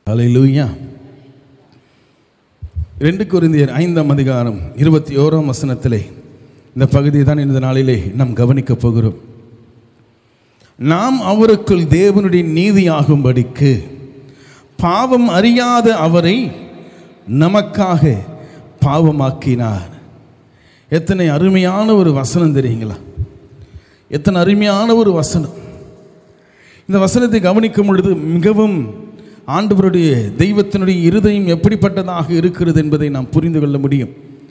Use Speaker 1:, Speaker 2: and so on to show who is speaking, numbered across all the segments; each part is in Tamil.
Speaker 1: ஹalleluya ரெண்டு கொரிந்தியர் ஐந்தாம் அதிகாரம் இருபத்தி ஓராம் வசனத்திலே இந்த பகுதியை தான் இந்த நாளிலே நாம் கவனிக்கப் போகிறோம் நாம் அவருக்குள் தேவனுடைய நீதியாகும்படிக்கு பாவம் அறியாத அவரை நமக்காக பாவமாக்கினார் எத்தனை அருமையான ஒரு வசனம் தெரியுங்களா எத்தனை அருமையான ஒரு வசனம் இந்த வசனத்தை கவனிக்கும் பொழுது மிகவும் ஆண்டவருடைய தெய்வத்தினுடைய இருதயம் எப்படிப்பட்டதாக இருக்கிறது என்பதை நாம் புரிந்து கொள்ள முடியும்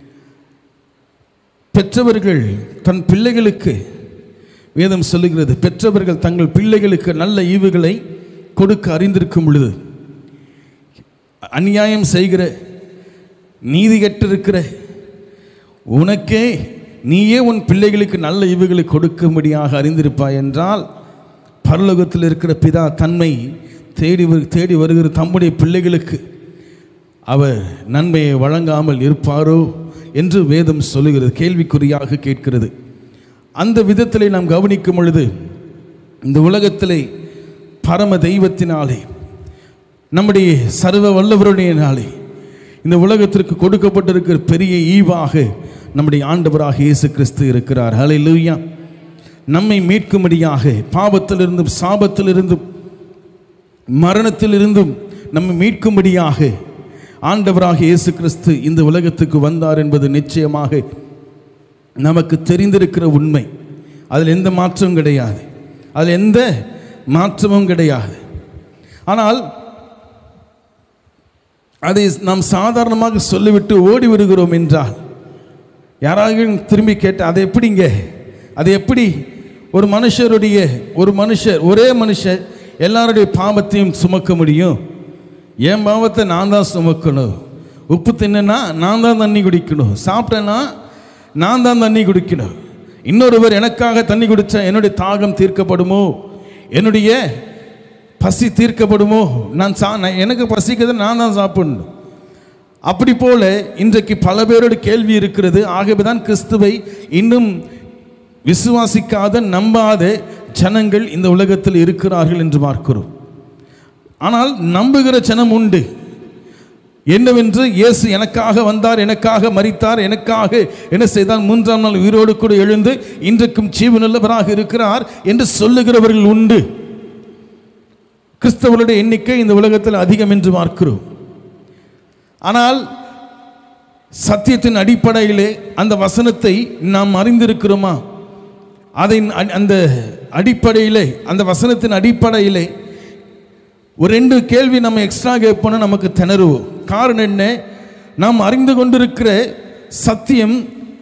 Speaker 1: பெற்றவர்கள் தன் பிள்ளைகளுக்கு வேதம் சொல்லுகிறது பெற்றவர்கள் தங்கள் பிள்ளைகளுக்கு நல்ல ஈவுகளை கொடுக்க அறிந்திருக்கும் பொழுது அநியாயம் செய்கிற நீதி கெட்டிருக்கிற உனக்கே நீயே உன் பிள்ளைகளுக்கு நல்ல ஈவுகளை கொடுக்கும்படியாக அறிந்திருப்பாய் என்றால் பரலோகத்தில் இருக்கிற பிதா தன்மை தேடி வரு- தேடி வருகிற தம்முடைய பிள்ளைகளுக்கு அவர் நன்மையை வழங்காமல் இருப்பாரோ என்று வேதம் சொல்லுகிறது கேள்விக்குறியாக கேட்கிறது அந்த விதத்திலே நாம் கவனிக்கும் பொழுது இந்த உலகத்திலே பரம தெய்வத்தினாலே நம்முடைய சர்வ வல்லவருடையனாலே இந்த உலகத்திற்கு கொடுக்கப்பட்டிருக்கிற பெரிய ஈவாக நம்முடைய ஆண்டவராக இயேசு கிறிஸ்து இருக்கிறார் ஹalleluya நம்மை மீட்கும்படியாக பாவத்திலிருந்தும் சாபத்திலிருந்தும் மரணத்திலிருந்தும் நம்மை மீட்கும்படியாக ஆண்டவராக இயேசு கிறிஸ்து இந்த உலகத்துக்கு வந்தார் என்பது நிச்சயமாக நமக்கு தெரிந்திருக்கிற உண்மை அதில் எந்த மாற்றமும் கிடையாது அதில் எந்த மாற்றமும் கிடையாது ஆனால் அதை நாம் சாதாரணமாக சொல்லிவிட்டு ஓடி வருகிறோம் என்றால் யாராவது திரும்பி கேட்ட அதை எப்படிங்க அது எப்படி ஒரு மனுஷருடைய ஒரு மனுஷர் ஒரே மனுஷர் எல்லாருடைய பாவத்தையும் சுமக்க முடியும் என் பாவத்தை நான் தான் சுமக்கணும் உப்பு தின்னா நான் தான் தண்ணி குடிக்கணும் சாப்பிட்டேன்னா நான் தான் தண்ணி குடிக்கணும் இன்னொருவர் எனக்காக தண்ணி குடித்தா என்னுடைய தாகம் தீர்க்கப்படுமோ என்னுடைய பசி தீர்க்கப்படுமோ நான் சா நான் எனக்கு பசிக்கிறது நான் தான் சாப்பிடணும் அப்படி போல இன்றைக்கு பல பேரோட கேள்வி இருக்கிறது ஆகவே தான் கிறிஸ்துவை இன்னும் விசுவாசிக்காத நம்பாத ஜனங்கள் இந்த உலகத்தில் இருக்கிறார்கள் என்று பார்க்கிறோம் ஆனால் நம்புகிற ஜனம் உண்டு என்னவென்று இயேசு எனக்காக வந்தார் எனக்காக மரித்தார் எனக்காக என்ன செய்தார் மூன்றாம் நாள் உயிரோடு கூட எழுந்து இன்றைக்கும் ஜீவனுள்ளவராக இருக்கிறார் என்று சொல்லுகிறவர்கள் உண்டு கிறிஸ்தவர்களுடைய எண்ணிக்கை இந்த உலகத்தில் அதிகம் என்று பார்க்கிறோம் ஆனால் சத்தியத்தின் அடிப்படையிலே அந்த வசனத்தை நாம் அறிந்திருக்கிறோமா அதை அ- அந்த அடிப்படையிலே அந்த வசனத்தின் அடிப்படையிலே ஒரு ரெண்டு கேள்வி நம்ம எக்ஸ்ட்ரா கேட்போம்னா நமக்கு திணறுவோம் காரணம் என்ன நாம் அறிந்து கொண்டிருக்கிற சத்தியம்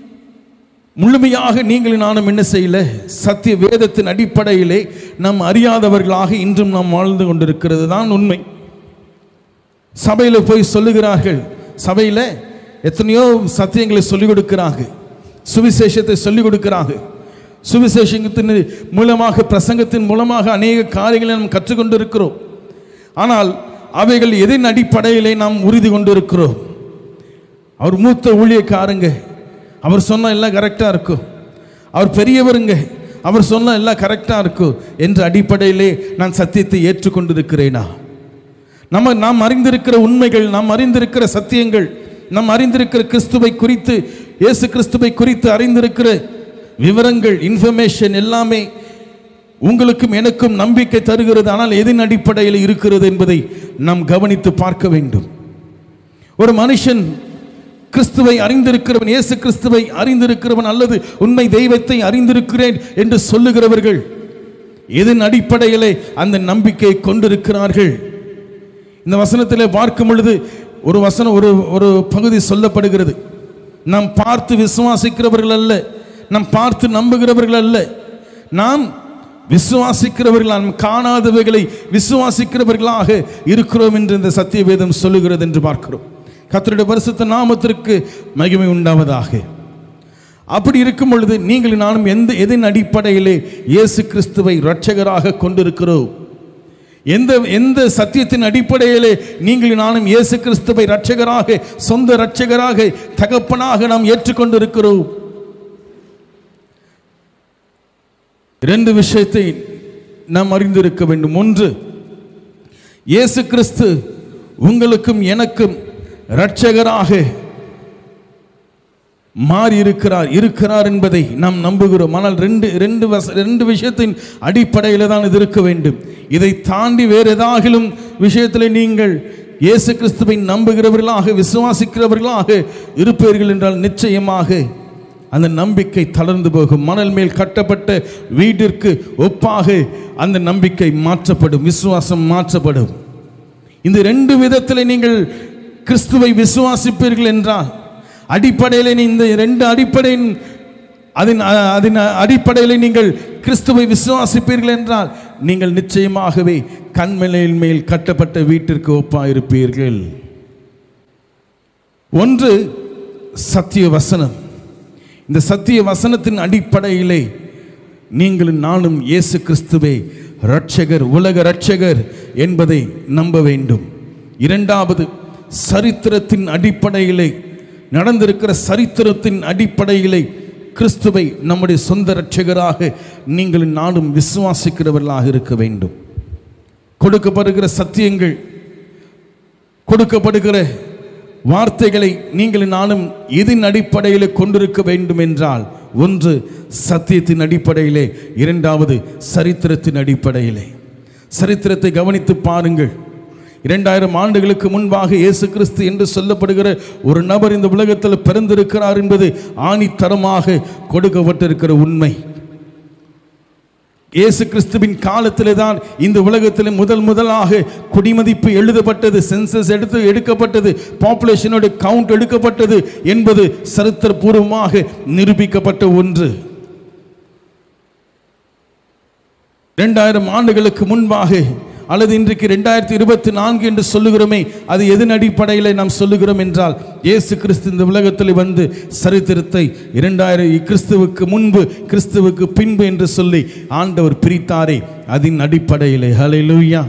Speaker 1: முழுமையாக நீங்கள் நானும் என்ன செய்யல சத்திய வேதத்தின் அடிப்படையிலே நாம் அறியாதவர்களாக இன்றும் நாம் வாழ்ந்து கொண்டிருக்கிறது தான் உண்மை சபையில் போய் சொல்லுகிறார்கள் சபையில் எத்தனையோ சத்தியங்களை சொல்லிக் கொடுக்கிறாங்க சுவிசேஷத்தை சொல்லிக் கொடுக்கிறாங்க சுவிசேஷத்தின் மூலமாக பிரசங்கத்தின் மூலமாக அநேக காரியங்களை நாம் கற்றுக்கொண்டிருக்கிறோம் ஆனால் அவைகள் எதின் அடிப்படையிலே நாம் உறுதி கொண்டிருக்கிறோம் அவர் மூத்த ஊழியக்காரங்க அவர் சொன்னால் எல்லாம் கரெக்டாக இருக்கும் அவர் பெரியவருங்க அவர் சொன்னால் எல்லாம் கரெக்டாக இருக்கும் என்ற அடிப்படையிலே நான் சத்தியத்தை ஏற்றுக்கொண்டிருக்கிறேனா நம்ம நாம் அறிந்திருக்கிற உண்மைகள் நாம் அறிந்திருக்கிற சத்தியங்கள் நாம் அறிந்திருக்கிற கிறிஸ்துவை குறித்து இயேசு கிறிஸ்துவை குறித்து அறிந்திருக்கிற விவரங்கள் இன்ஃபர்மேஷன் எல்லாமே உங்களுக்கும் எனக்கும் நம்பிக்கை தருகிறது ஆனால் எதின் அடிப்படையில் இருக்கிறது என்பதை நாம் கவனித்து பார்க்க வேண்டும் ஒரு மனுஷன் கிறிஸ்துவை அறிந்திருக்கிறவன் இயேசு கிறிஸ்துவை அறிந்திருக்கிறவன் அல்லது உண்மை தெய்வத்தை அறிந்திருக்கிறேன் என்று சொல்லுகிறவர்கள் எதன் அடிப்படையிலே அந்த நம்பிக்கையை கொண்டிருக்கிறார்கள் இந்த வசனத்திலே பார்க்கும் பொழுது ஒரு வசனம் ஒரு ஒரு பகுதி சொல்லப்படுகிறது நாம் பார்த்து விசுவாசிக்கிறவர்கள் அல்ல நாம் பார்த்து நம்புகிறவர்கள் அல்ல நாம் விசுவாசிக்கிறவர்கள் நாம் காணாதவைகளை விசுவாசிக்கிறவர்களாக இருக்கிறோம் என்று இந்த சத்திய வேதம் சொல்லுகிறது என்று பார்க்கிறோம் கர்த்தருடைய பரிசுத்த நாமத்திற்கு மகிமை உண்டாவதாக அப்படி இருக்கும் பொழுது நீங்கள் நானும் எந்த எதன் அடிப்படையிலே இயேசு கிறிஸ்துவை இரட்சகராக கொண்டிருக்கிறோம் எந்த எந்த சத்தியத்தின் அடிப்படையிலே நீங்கள் நானும் இயேசு கிறிஸ்துவை இரட்சகராக சொந்த இரட்சகராக தகப்பனாக நாம் ஏற்றுக்கொண்டிருக்கிறோம் இரண்டு விஷயத்தை நாம் அறிந்திருக்க வேண்டும் ஒன்று இயேசு கிறிஸ்து உங்களுக்கும் எனக்கும் இரட்சகராக மாறி இருக்கிறார் இருக்கிறார் என்பதை நாம் நம்புகிறோம் ஆனால் ரெண்டு ரெண்டு வச ரெண்டு விஷயத்தின் அடிப்படையில் தான் இது இருக்க வேண்டும் இதை தாண்டி வேறு ஏதாகிலும் விஷயத்தில் நீங்கள் இயேசு கிறிஸ்துவை நம்புகிறவர்களாக விசுவாசிக்கிறவர்களாக இருப்பீர்கள் என்றால் நிச்சயமாக அந்த நம்பிக்கை தளர்ந்து போகும் மணல் மேல் கட்டப்பட்ட வீட்டிற்கு ஒப்பாக அந்த நம்பிக்கை மாற்றப்படும் விசுவாசம் மாற்றப்படும் இந்த ரெண்டு விதத்தில் நீங்கள் கிறிஸ்துவை விசுவாசிப்பீர்கள் என்றால் அடிப்படையில் நீ இந்த ரெண்டு அடிப்படையின் அதன் அ- அதன் அடிப்படையில் நீங்கள் கிறிஸ்துவை விசுவாசிப்பீர்கள் என்றால் நீங்கள் நிச்சயமாகவே கண்மலையின் மேல் கட்டப்பட்ட வீட்டிற்கு ஒப்பாயிருப்பீர்கள் ஒன்று சத்திய வசனம் இந்த சத்திய வசனத்தின் அடிப்படையிலே நீங்களும் நானும் இயேசு கிறிஸ்துவே இரட்சகர் உலக இரட்சகர் என்பதை நம்ப வேண்டும் இரண்டாவது சரித்திரத்தின் அடிப்படையிலே நடந்திருக்கிற சரித்திரத்தின் அடிப்படையிலே கிறிஸ்துவை நம்முடைய சொந்த இரட்சகராக நீங்களும் நானும் விசுவாசிக்கிறவர்களாக இருக்க வேண்டும் கொடுக்கப்படுகிற சத்தியங்கள் கொடுக்கப்படுகிற வார்த்தைகளை நீங்கள் நானும் எதின் அடிப்படையில் கொண்டிருக்க வேண்டும் என்றால் ஒன்று சத்தியத்தின் அடிப்படையிலே இரண்டாவது சரித்திரத்தின் அடிப்படையிலே சரித்திரத்தை கவனித்து பாருங்கள் இரண்டாயிரம் ஆண்டுகளுக்கு முன்பாக இயேசு கிறிஸ்து என்று சொல்லப்படுகிற ஒரு நபர் இந்த உலகத்தில் பிறந்திருக்கிறார் என்பது ஆணித்தரமாக கொடுக்கப்பட்டிருக்கிற உண்மை இயேசு கிறிஸ்துவின் காலத்திலே தான் இந்த உலகத்தில் முதல் முதலாக குடிமதிப்பு எழுதப்பட்டது சென்சஸ் எடுத்து எடுக்கப்பட்டது பாப்புலேஷனோட கவுண்ட் எடுக்கப்பட்டது என்பது சரித்திரபூர்வமாக நிரூபிக்கப்பட்ட ஒன்று இரண்டாயிரம் ஆண்டுகளுக்கு முன்பாக அல்லது இன்றைக்கு ரெண்டாயிரத்தி இருபத்தி நான்கு என்று சொல்லுகிறோமே அது எதன் அடிப்படையில் நாம் சொல்லுகிறோம் என்றால் இயேசு கிறிஸ்து இந்த உலகத்தில் வந்து சரித்திரத்தை இரண்டாயிரம் கிறிஸ்துவுக்கு முன்பு கிறிஸ்துவுக்கு பின்பு என்று சொல்லி ஆண்டவர் பிரித்தாரே அதன் அடிப்படையிலே ஹalleluya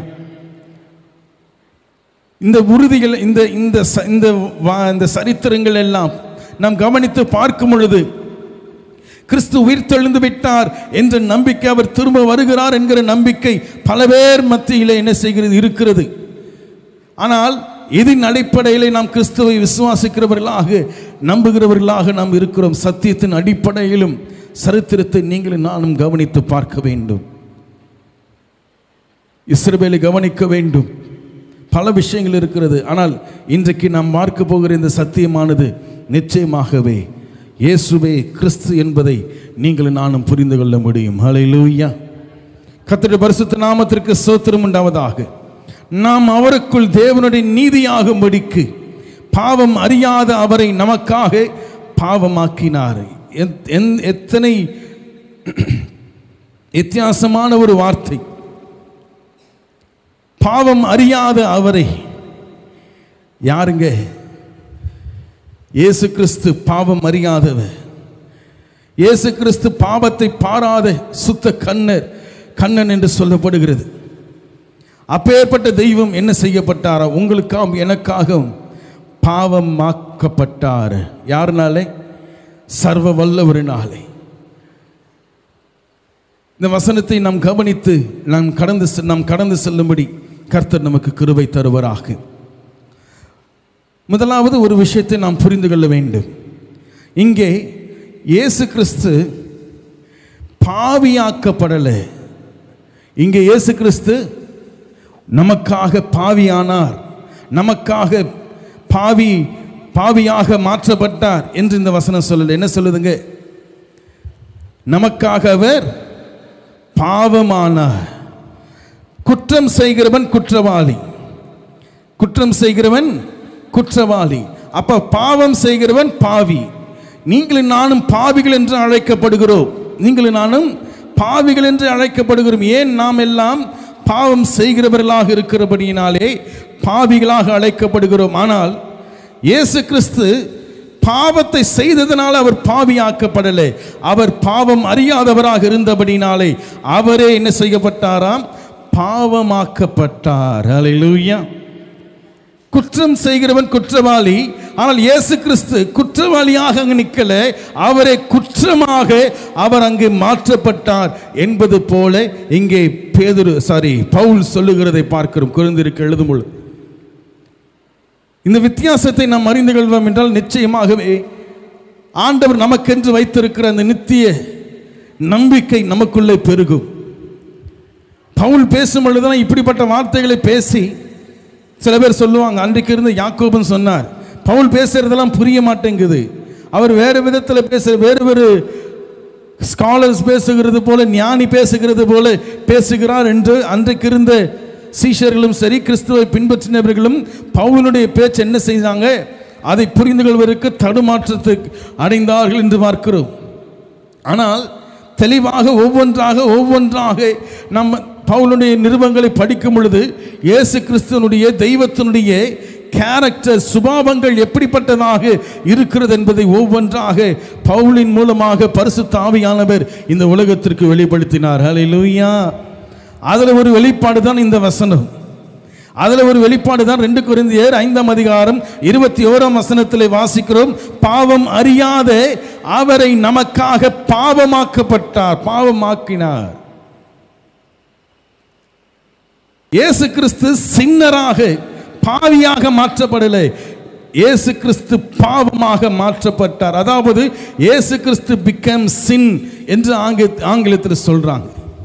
Speaker 1: இந்த உறுதிகள் இந்த இந்த ச- இந்த வா- இந்த சரித்திரங்கள் எல்லாம் நாம் கவனித்து பார்க்கும் பொழுது கிறிஸ்து உயிர்த்தெழுந்து விட்டார் என்ற நம்பிக்கை அவர் திரும்ப வருகிறார் என்கிற நம்பிக்கை பல பேர் மத்தியிலே என்ன செய்கிறது இருக்கிறது ஆனால் இதன் அடிப்படையிலே நாம் கிறிஸ்துவை விசுவாசிக்கிறவர்களாக நம்புகிறவர்களாக நாம் இருக்கிறோம் சத்தியத்தின் அடிப்படையிலும் சரித்திரத்தை நீங்களும் நானும் கவனித்து பார்க்க வேண்டும் இஸ்ரவேலை கவனிக்க வேண்டும் பல விஷயங்கள் இருக்கிறது ஆனால் இன்றைக்கு நாம் பார்க்க போகிற இந்த சத்தியமானது நிச்சயமாகவே இயேசுவே கிறிஸ்து என்பதை நீங்களும் நானும் புரிந்து கொள்ள முடியும் ஹalleluya கர்த்தருடைய பரிசுத்த நாமத்திற்கு சோத்திரம் உண்டாவதாக நாம் அவருக்குள் தேவனுடைய நீதியாகும்படிக்கு பாவம் அறியாத அவரை நமக்காக பாவமாக்கினார் எத்- எந்- எத்தனை வித்தியாசமான ஒரு வார்த்தை பாவம் அறியாத அவரை யாருங்க இயேசு கிறிஸ்து பாவம் அறியாதவர் இயேசு கிறிஸ்து பாவத்தை பாராத சுத்த கண்ணர் கண்ணன் என்று சொல்லப்படுகிறது அப்பேற்பட்ட தெய்வம் என்ன செய்யப்பட்டாரா உங்களுக்காகவும் எனக்காகவும் பாவமாக்கப்பட்டார் யாருனாலே சர்வ வல்லவரினாலே இந்த வசனத்தை நாம் கவனித்து நாம் கடந்து செ- நாம் கடந்து செல்லும்படி கர்த்தர் நமக்கு கிருபை தருவராக முதலாவது ஒரு விஷயத்தை நாம் புரிந்து கொள்ள வேண்டும் இங்கே இயேசு கிறிஸ்து பாவியாக்கப்படலை இங்கே இயேசு கிறிஸ்து நமக்காக பாவியானார் நமக்காக பாவி பாவியாக மாற்றப்பட்டார் என்று இந்த வசனம் சொல்லல என்ன சொல்லுதுங்க நமக்காக அவர் பாவமானார் குற்றம் செய்கிறவன் குற்றவாளி குற்றம் செய்கிறவன் குற்றவாளி அப்ப பாவம் செய்கிறவன் பாவி நீங்களும் நானும் பாவிகள் என்று அழைக்கப்படுகிறோம் நீங்களும் நானும் பாவிகள் என்று அழைக்கப்படுகிறோம் ஏன் நாம் எல்லாம் பாவம் செய்கிறவர்களாக இருக்கிறபடியினாலே பாவிகளாக அழைக்கப்படுகிறோம் ஆனால் இயேசு கிறிஸ்து பாவத்தை செய்ததனால் அவர் பாவியாக்கப்படலை அவர் பாவம் அறியாதவராக இருந்தபடினாலே அவரே என்ன செய்யப்பட்டாராம் பாவமாக்கப்பட்டார் ஹalleluya குற்றம் செய்கிறவன் குற்றவாளி ஆனால் இயேசு கிறிஸ்து குற்றவாளியாக அங்கு நிற்கல அவரை குற்றமாக அவர் அங்கே மாற்றப்பட்டார் என்பது போல இங்கே பேதுரு சாரி பவுல் சொல்லுகிறதை பார்க்கிறோம் குழந்திருக்கு எழுதும் பொழுது இந்த வித்தியாசத்தை நாம் அறிந்து கொள்வோம் என்றால் நிச்சயமாகவே ஆண்டவர் நமக்கென்று வைத்திருக்கிற அந்த நித்திய நம்பிக்கை நமக்குள்ளே பெருகும் பவுல் பேசும் பொழுதுதான் இப்படிப்பட்ட வார்த்தைகளை பேசி சில பேர் சொல்லுவாங்க அன்றைக்கு இருந்த யாக்கோபன் சொன்னார் பவுல் பேசுறதெல்லாம் புரிய மாட்டேங்குது அவர் வேறு விதத்தில் பேச வேறு வேறு ஸ்காலர்ஸ் பேசுகிறது போல ஞானி பேசுகிறது போல பேசுகிறார் என்று அன்றைக்கு இருந்த சீஷர்களும் சரி கிறிஸ்துவை பின்பற்றினவர்களும் பவுலுடைய பேச்சு என்ன செய்தாங்க அதை புரிந்து கொள்வதற்கு தடுமாற்றத்தை அடைந்தார்கள் என்று பார்க்கிறோம் ஆனால் தெளிவாக ஒவ்வொன்றாக ஒவ்வொன்றாக நம்ம பவுலுடைய நிருபங்களை படிக்கும் பொழுது இயேசு கிறிஸ்துவனுடைய தெய்வத்தினுடைய கேரக்டர் சுபாவங்கள் எப்படிப்பட்டதாக இருக்கிறது என்பதை ஒவ்வொன்றாக பவுலின் மூலமாக பரிசுத்த ஆவியானவர் இந்த உலகத்திற்கு வெளிப்படுத்தினார் ஹalleluya அதில் ஒரு வெளிப்பாடு தான் இந்த வசனம் அதில் ஒரு வெளிப்பாடு தான் ரெண்டு குருந்தியர் ஐந்தாம் அதிகாரம் இருபத்தி ஓராம் வசனத்தில் வாசிக்கிறோம் பாவம் அறியாத அவரை நமக்காக பாவமாக்கப்பட்டார் பாவமாக்கினார் இயேசு கிறிஸ்து சின்னராக பாவியாக மாற்றப்படலை இயேசு கிறிஸ்து பாவமாக மாற்றப்பட்டார் அதாவது இயேசு கிறிஸ்து பிகம் சின் என்று ஆங்க ஆங்கிலத்தில் சொல்றாங்க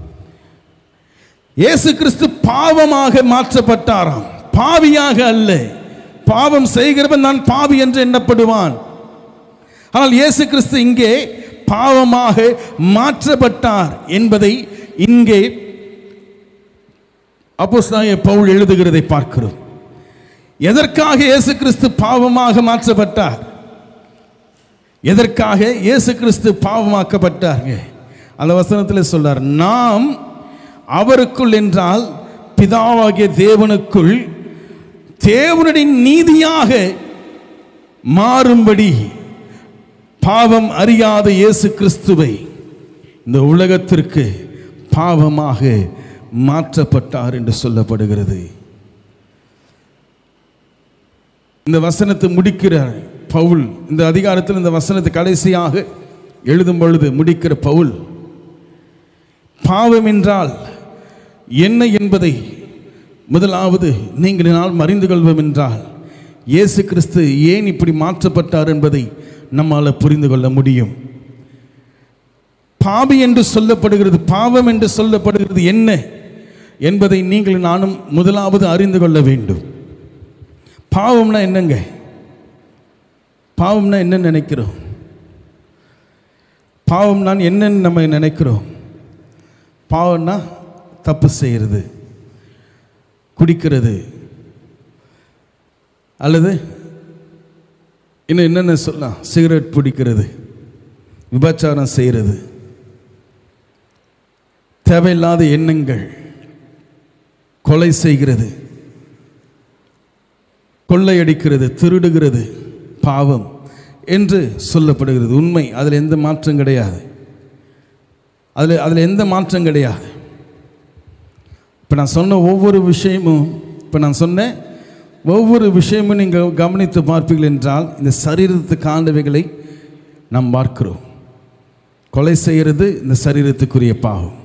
Speaker 1: இயேசு கிறிஸ்து பாவமாக மாற்றப்பட்டாராம் பாவியாக அல்ல பாவம் செய்கிறவன் நான் பாவி என்று எண்ணப்படுவான் ஆனால் இயேசு கிறிஸ்து இங்கே பாவமாக மாற்றப்பட்டார் என்பதை இங்கே அப்போஸ்தலனாகிய பவுல் எழுதுகிறதை பார்க்கிறோம் எதற்காக இயேசு கிறிஸ்து பாவமாக மாற்றப்பட்டார் எதற்காக இயேசு கிறிஸ்து பாவமாக்கப்பட்டாங்க அந்த வசனத்தில் சொல்றார் நாம் அவருக்குள் என்றால் பிதாவாகிய தேவனுக்குள் தேவனுடைய நீதியாக மாறும்படி பாவம் அறியாத இயேசு கிறிஸ்துவை இந்த உலகத்திற்கு பாவமாக மாற்றப்பட்டார் என்று சொல்லப்படுகிறது இந்த வசனத்தை முடிக்கிறார் பவுல் இந்த அதிகாரத்தில் இந்த வசனத்தை கடைசியாக எழுதும் பொழுது முடிக்கிற பவுல் பாவம் என்றால் என்ன என்பதை முதலாவது நீங்கள் நான் மறிந்து கொள்வோம் என்றால் இயேசு கிறிஸ்து ஏன் இப்படி மாற்றப்பட்டார் என்பதை நம்மால் புரிந்து கொள்ள முடியும் பாவி என்று சொல்லப்படுகிறது பாவம் என்று சொல்லப்படுகிறது என்ன என்பதை நீங்கள் நானும் முதலாவது அறிந்து கொள்ள வேண்டும் பாவம்னா என்னங்க பாவம்னா என்ன நினைக்கிறோம் பாவம்னா என்னன்னு நம்ம நினைக்கிறோம் பாவம்னா தப்பு செய்கிறது குடிக்கிறது அல்லது இன்னும் என்னென்ன சொல்லலாம் சிகரெட் பிடிக்கிறது விபச்சாரம் செய்கிறது தேவையில்லாத எண்ணங்கள் கொலை செய்கிறது கொள்ளையடிக்கிறது திருடுகிறது பாவம் என்று சொல்லப்படுகிறது உண்மை அதில் எந்த மாற்றம் கிடையாது அதில் அதில் எந்த மாற்றம் கிடையாது இப்போ நான் சொன்ன ஒவ்வொரு விஷயமும் இப்போ நான் சொன்ன ஒவ்வொரு விஷயமும் நீங்கள் கவனித்து பார்ப்பீர்கள் என்றால் இந்த சரீரத்துக்கு ஆண்டவைகளை நாம் பார்க்கிறோம் கொலை செய்கிறது இந்த சரீரத்துக்குரிய பாவம்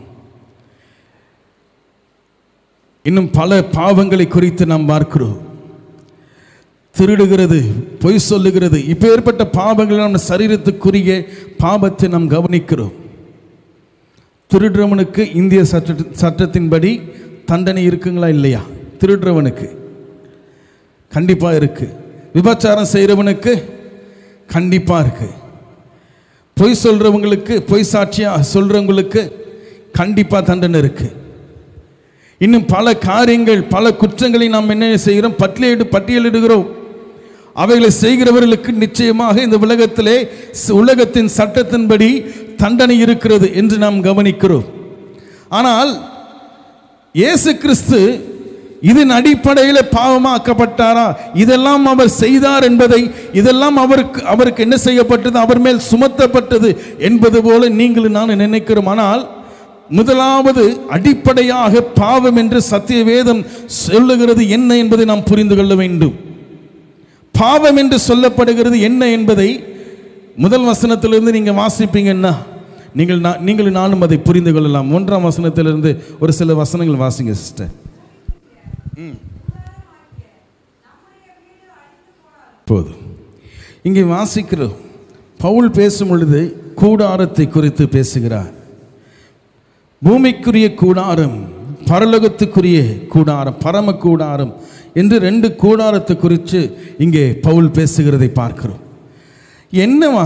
Speaker 1: இன்னும் பல பாவங்களை குறித்து நாம் பார்க்கிறோம் திருடுகிறது பொய் சொல்லுகிறது இப்போ ஏற்பட்ட பாவங்கள் நம்ம சரீரத்துக்குரிய பாவத்தை நாம் கவனிக்கிறோம் திருடுறவனுக்கு இந்திய சட்ட சட்டத்தின்படி தண்டனை இருக்குங்களா இல்லையா திருடுறவனுக்கு கண்டிப்பாக இருக்கு விபச்சாரம் செய்கிறவனுக்கு கண்டிப்பாக இருக்கு பொய் சொல்கிறவங்களுக்கு பொய் சாட்சியாக சொல்கிறவங்களுக்கு கண்டிப்பாக தண்டனை இருக்குது இன்னும் பல காரியங்கள் பல குற்றங்களை நாம் என்ன செய்கிறோம் பட்டியலிடு பட்டியலிடுகிறோம் அவைகளை செய்கிறவர்களுக்கு நிச்சயமாக இந்த உலகத்திலே ச- உலகத்தின் சட்டத்தின்படி தண்டனை இருக்கிறது என்று நாம் கவனிக்கிறோம் ஆனால் இயேசு கிறிஸ்து இதன் அடிப்படையில் பாவமாக்கப்பட்டாரா இதெல்லாம் அவர் செய்தார் என்பதை இதெல்லாம் அவருக்கு அவருக்கு என்ன செய்யப்பட்டது அவர் மேல் சுமத்தப்பட்டது என்பது போல நீங்கள் நான் நினைக்கிறோம் ஆனால் முதலாவது அடிப்படையாக பாவம் என்று சத்திய வேதம் சொல்லுகிறது என்ன என்பதை நாம் புரிந்து கொள்ள வேண்டும் பாவம் என்று சொல்லப்படுகிறது என்ன என்பதை முதல் வசனத்திலிருந்து நீங்கள் வாசிப்பீங்கன்னா நீங்கள் நா- நீங்கள் நானும் அதை புரிந்து கொள்ளலாம் ஒன்றாம் வசனத்திலிருந்து ஒரு சில வசனங்கள் வாசிங்க சிஸ்டர் போதும் இங்கே வாசிக்கிறோம் பவுல் பேசும் பொழுது கூடாரத்தை குறித்து பேசுகிறார் பூமிக்குரிய கூடாரம் பரலோகத்துக்குரிய கூடாரம் பரம கூடாரம் என்று ரெண்டு கூடாரத்தை குறித்து இங்கே பவுல் பேசுகிறதை பார்க்கிறோம் என்னவா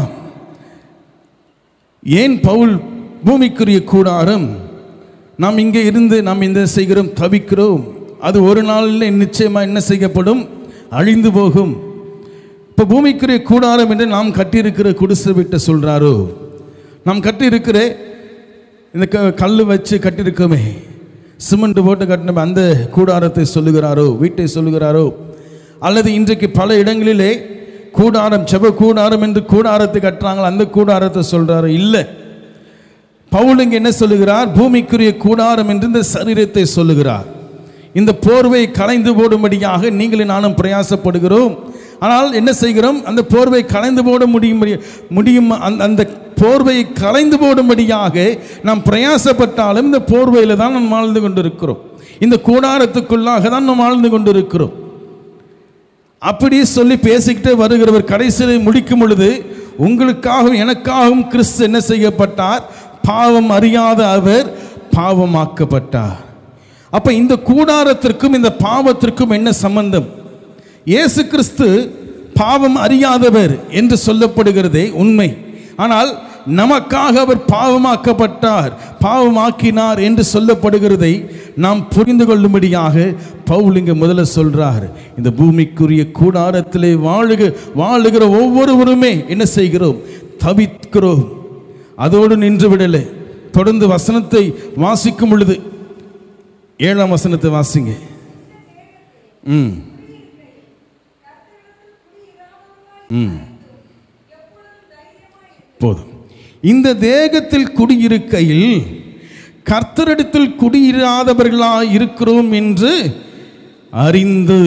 Speaker 1: ஏன் பவுல் பூமிக்குரிய கூடாரம் நாம் இங்கே இருந்து நாம் இந்த செய்கிறோம் தவிக்கிறோம் அது ஒரு நாளில் நிச்சயமாக என்ன செய்யப்படும் அழிந்து போகும் இப்போ பூமிக்குரிய கூடாரம் என்று நாம் கட்டியிருக்கிற குடிசை விட்ட சொல்கிறாரோ நாம் கட்டியிருக்கிற இந்த க கல் வச்சு கட்டியிருக்கோமே சிமெண்ட் போட்டு கட்டின அந்த கூடாரத்தை சொல்லுகிறாரோ வீட்டை சொல்லுகிறாரோ அல்லது இன்றைக்கு பல இடங்களிலே கூடாரம் செப கூடாரம் என்று கூடாரத்தை கட்டுறாங்களோ அந்த கூடாரத்தை சொல்றாரு இல்லை பவுல் இங்கே என்ன சொல்லுகிறார் பூமிக்குரிய கூடாரம் என்று இந்த சரீரத்தை சொல்லுகிறார் இந்த போர்வை கலைந்து போடும்படியாக நீங்களும் நானும் பிரயாசப்படுகிறோம் ஆனால் என்ன செய்கிறோம் அந்த போர்வை கலைந்து போட முடியும் முடியும் அந்த அந்த போர்வையை கலைந்து போடும்படியாக நாம் பிரயாசப்பட்டாலும் இந்த போர்வையில் தான் நாம் வாழ்ந்து கொண்டிருக்கிறோம் இந்த கூடாரத்துக்குள்ளாக தான் நாம் வாழ்ந்து கொண்டிருக்கிறோம் அப்படி சொல்லி பேசிக்கிட்டே வருகிறவர் கடைசியில் முடிக்கும் பொழுது உங்களுக்காகவும் எனக்காகவும் கிறிஸ்து என்ன செய்யப்பட்டார் பாவம் அறியாத அவர் பாவமாக்கப்பட்டார் அப்ப இந்த கூடாரத்திற்கும் இந்த பாவத்திற்கும் என்ன சம்பந்தம் இயேசு கிறிஸ்து பாவம் அறியாதவர் என்று சொல்லப்படுகிறதே உண்மை ஆனால் நமக்காக அவர் பாவமாக்கப்பட்டார் பாவமாக்கினார் என்று சொல்லப்படுகிறதை நாம் புரிந்து கொள்ளும்படியாக பவுல் இங்க முதல்ல சொல்றார் இந்த பூமிக்குரிய கூடாரத்திலே வாழுக வாழுகிற ஒவ்வொருவருமே என்ன செய்கிறோம் தவிக்கிறோம் அதோடு நின்று விடலை தொடர்ந்து வசனத்தை வாசிக்கும் பொழுது ஏழாம் வசனத்தை வாசிங்க ம் ம் போதும் இந்த தேகத்தில் குடியிருக்கையில் கர்த்தரிடத்தில் குடியிராதவர்களாய் இருக்கிறோம் என்று அறிந்து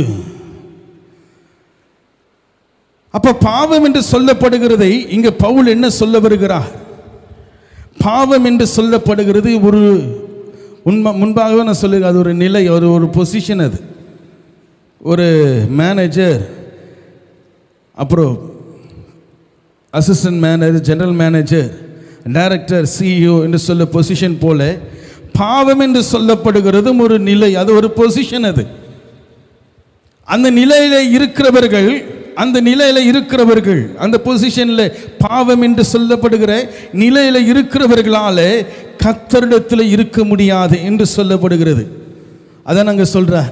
Speaker 1: அப்ப பாவம் என்று சொல்லப்படுகிறதை இங்க பவுல் என்ன சொல்ல வருகிறார் பாவம் என்று சொல்லப்படுகிறது ஒரு உண்மை முன்பாகவே நான் சொல்லுங்க அது ஒரு நிலை ஒரு ஒரு பொசிஷன் அது ஒரு மேனேஜர் அப்புறம் assistant manager general manager director CEO என்று சொல்ல பொசிஷன் போல பாவம் என்று சொல்லப்படுகிறதும் ஒரு நிலை அது ஒரு பொசிஷன் அது அந்த நிலையில இருக்கிறவர்கள் அந்த நிலையில இருக்கிறவர்கள் அந்த பொசிஷன்ல பாவம் என்று சொல்லப்படுகிற நிலையில இருக்கிறவர்களால கத்தரிடத்தில் இருக்க முடியாது என்று சொல்லப்படுகிறது அதை நாங்க சொல்றார்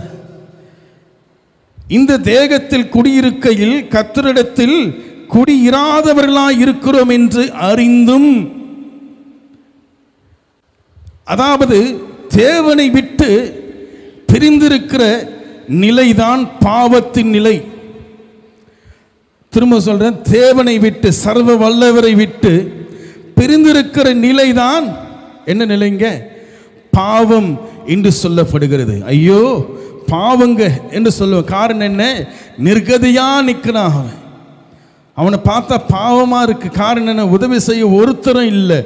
Speaker 1: இந்த தேகத்தில் குடியிருக்கையில் கத்தரிடத்தில் குடியிராதவர்களாய் இருக்கிறோம் என்று அறிந்தும் அதாவது தேவனை விட்டு பிரிந்திருக்கிற நிலைதான் பாவத்தின் நிலை திரும்ப சொல்றேன் தேவனை விட்டு சர்வ வல்லவரை விட்டு பிரிந்திருக்கிற நிலைதான் என்ன நிலைங்க பாவம் என்று சொல்லப்படுகிறது ஐயோ பாவங்க என்று சொல்லுவேன் காரணம் என்ன நிர்கதியா நிற்கிறான் அவன் அவனை பார்த்தா பாவமா இருக்கு காரணம் என்ன உதவி செய்ய ஒருத்தரும் இல்லை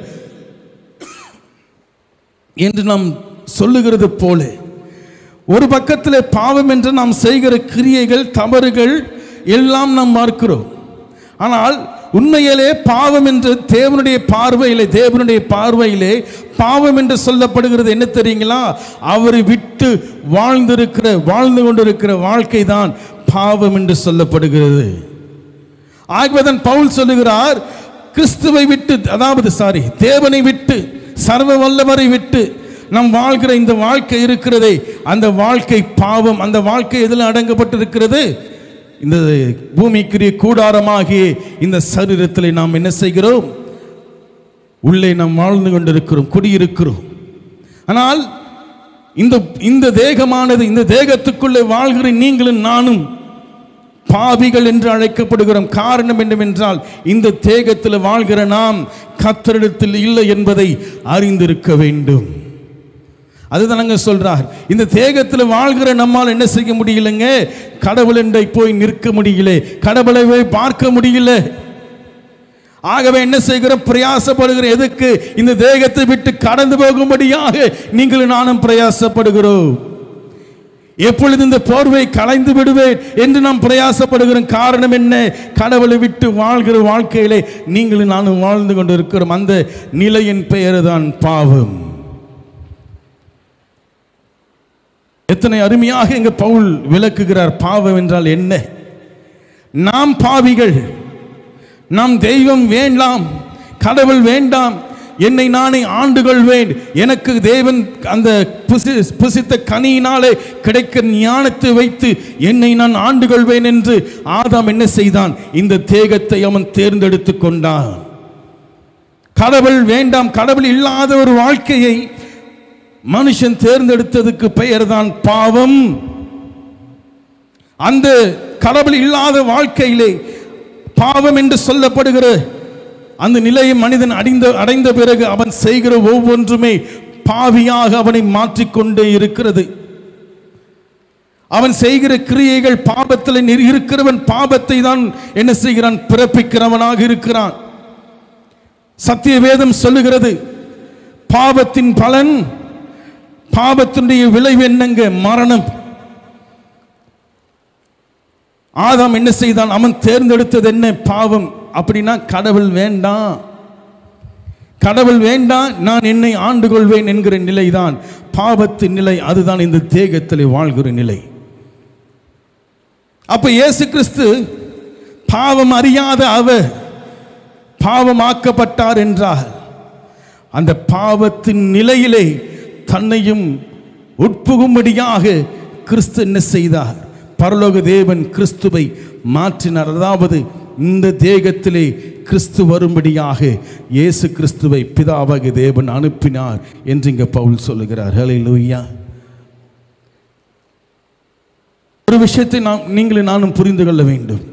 Speaker 1: என்று நாம் சொல்லுகிறது போல ஒரு பக்கத்தில் பாவம் என்று நாம் செய்கிற கிரியைகள் தவறுகள் எல்லாம் நாம் பார்க்கிறோம் ஆனால் உண்மையிலே பாவம் என்று தேவனுடைய பார்வையிலே தேவனுடைய பார்வையிலே பாவம் என்று சொல்லப்படுகிறது என்ன தெரியுங்களா அவரை விட்டு வாழ்ந்திருக்கிற வாழ்ந்து கொண்டிருக்கிற வாழ்க்கை தான் பாவம் என்று சொல்லப்படுகிறது ஆகவேதான் பவுல் சொல்லுகிறார் கிறிஸ்துவை விட்டு அதாவது சாரி தேவனை விட்டு சர்வ வல்லவரை விட்டு நம் வாழ்கிற இந்த வாழ்க்கை இருக்கிறதே அந்த வாழ்க்கை பாவம் அந்த வாழ்க்கை எதில் அடங்கப்பட்டிருக்கிறது இந்த பூமிக்குரிய கூடாரமாகிய இந்த சரீரத்தில் நாம் என்ன செய்கிறோம் உள்ளே நாம் வாழ்ந்து கொண்டிருக்கிறோம் குடியிருக்கிறோம் ஆனால் இந்த இந்த தேகமானது இந்த தேகத்துக்குள்ளே வாழ்கிற நீங்களும் நானும் பாவிகள் என்று அழைக்கப்படுகிறோம் காரணம் என்னவென்றால் இந்த தேகத்தில் வாழ்கிற நாம் கத்தரிடத்தில் இல்லை என்பதை அறிந்திருக்க வேண்டும் அதுதான் அங்க சொல்றார் இந்த தேகத்தில் வாழ்கிற நம்மால் என்ன செய்ய முடியலங்க கடவுள் என்றை போய் நிற்க முடியல கடவுளை போய் பார்க்க முடியல ஆகவே என்ன செய்கிற பிரயாசப்படுகிற எதுக்கு இந்த தேகத்தை விட்டு கடந்து போகும்படியாக நீங்களும் நானும் பிரயாசப்படுகிறோம் எப்பொழுது இந்த போர்வை களைந்து விடுவேன் என்று நாம் பிரயாசப்படுகிறோம் காரணம் என்ன கடவுளை விட்டு வாழ்கிற வாழ்க்கையிலே நீங்களும் நானும் வாழ்ந்து கொண்டிருக்கிறோம் அந்த நிலையின் பெயர் தான் பாவம் எத்தனை அருமையாக இங்க பவுல் விளக்குகிறார் பாவம் என்றால் என்ன நாம் பாவிகள் நாம் தெய்வம் வேண்டாம் கடவுள் வேண்டாம் என்னை நானே ஆண்டு கொள்வேன் எனக்கு தேவன் அந்த புசி புசித்த கனியினாலே கிடைக்க ஞானத்தை வைத்து என்னை நான் ஆண்டு கொள்வேன் என்று ஆதாம் என்ன செய்தான் இந்த தேகத்தை அவன் தேர்ந்தெடுத்து கொண்டான் கடவுள் வேண்டாம் கடவுள் இல்லாத ஒரு வாழ்க்கையை மனுஷன் தேர்ந்தெடுத்ததுக்கு பெயர்தான் பாவம் அந்த கடவுள் இல்லாத வாழ்க்கையிலே பாவம் என்று சொல்லப்படுகிற அந்த நிலையை மனிதன் அடைந்த அடைந்த பிறகு அவன் செய்கிற ஒவ்வொன்றுமே பாவியாக அவனை மாற்றிக்கொண்டே இருக்கிறது அவன் செய்கிற கிரியைகள் பாபத்தில் நிர்- இருக்கிறவன் பாபத்தை தான் என்ன செய்கிறான் பிறப்பிக்கிறவனாக இருக்கிறான் சத்திய வேதம் சொல்லுகிறது பாவத்தின் பலன் பாவத்தினுடைய விளைவு என்னங்க மரணம் ஆதாம் என்ன செய்தான் அவன் தேர்ந்தெடுத்தது என்ன பாவம் அப்படின்னா கடவுள் வேண்டாம் கடவுள் வேண்டாம் நான் என்னை ஆண்டு கொள்வேன் என்கிற நிலைதான் பாவத்தின் நிலை அதுதான் இந்த தேகத்திலே வாழ்கிற நிலை அப்ப இயேசு கிறிஸ்து பாவம் அறியாத அவர் பாவமாக்கப்பட்டார் என்றால் அந்த பாவத்தின் நிலையிலே தன்னையும் உட்புகும்படியாக கிறிஸ்து என்ன செய்தார் பரலோக தேவன் கிறிஸ்துவை மாற்றினார் அதாவது இந்த தேகத்திலே கிறிஸ்து வரும்படியாக இயேசு கிறிஸ்துவை பிதாவாகிய தேவன் அனுப்பினார் என்று இங்க பவுல் சொல்லுகிறார் ஹalleluya ஒரு விஷயத்தை நாம் நீங்களும் நானும் புரிந்து கொள்ள வேண்டும்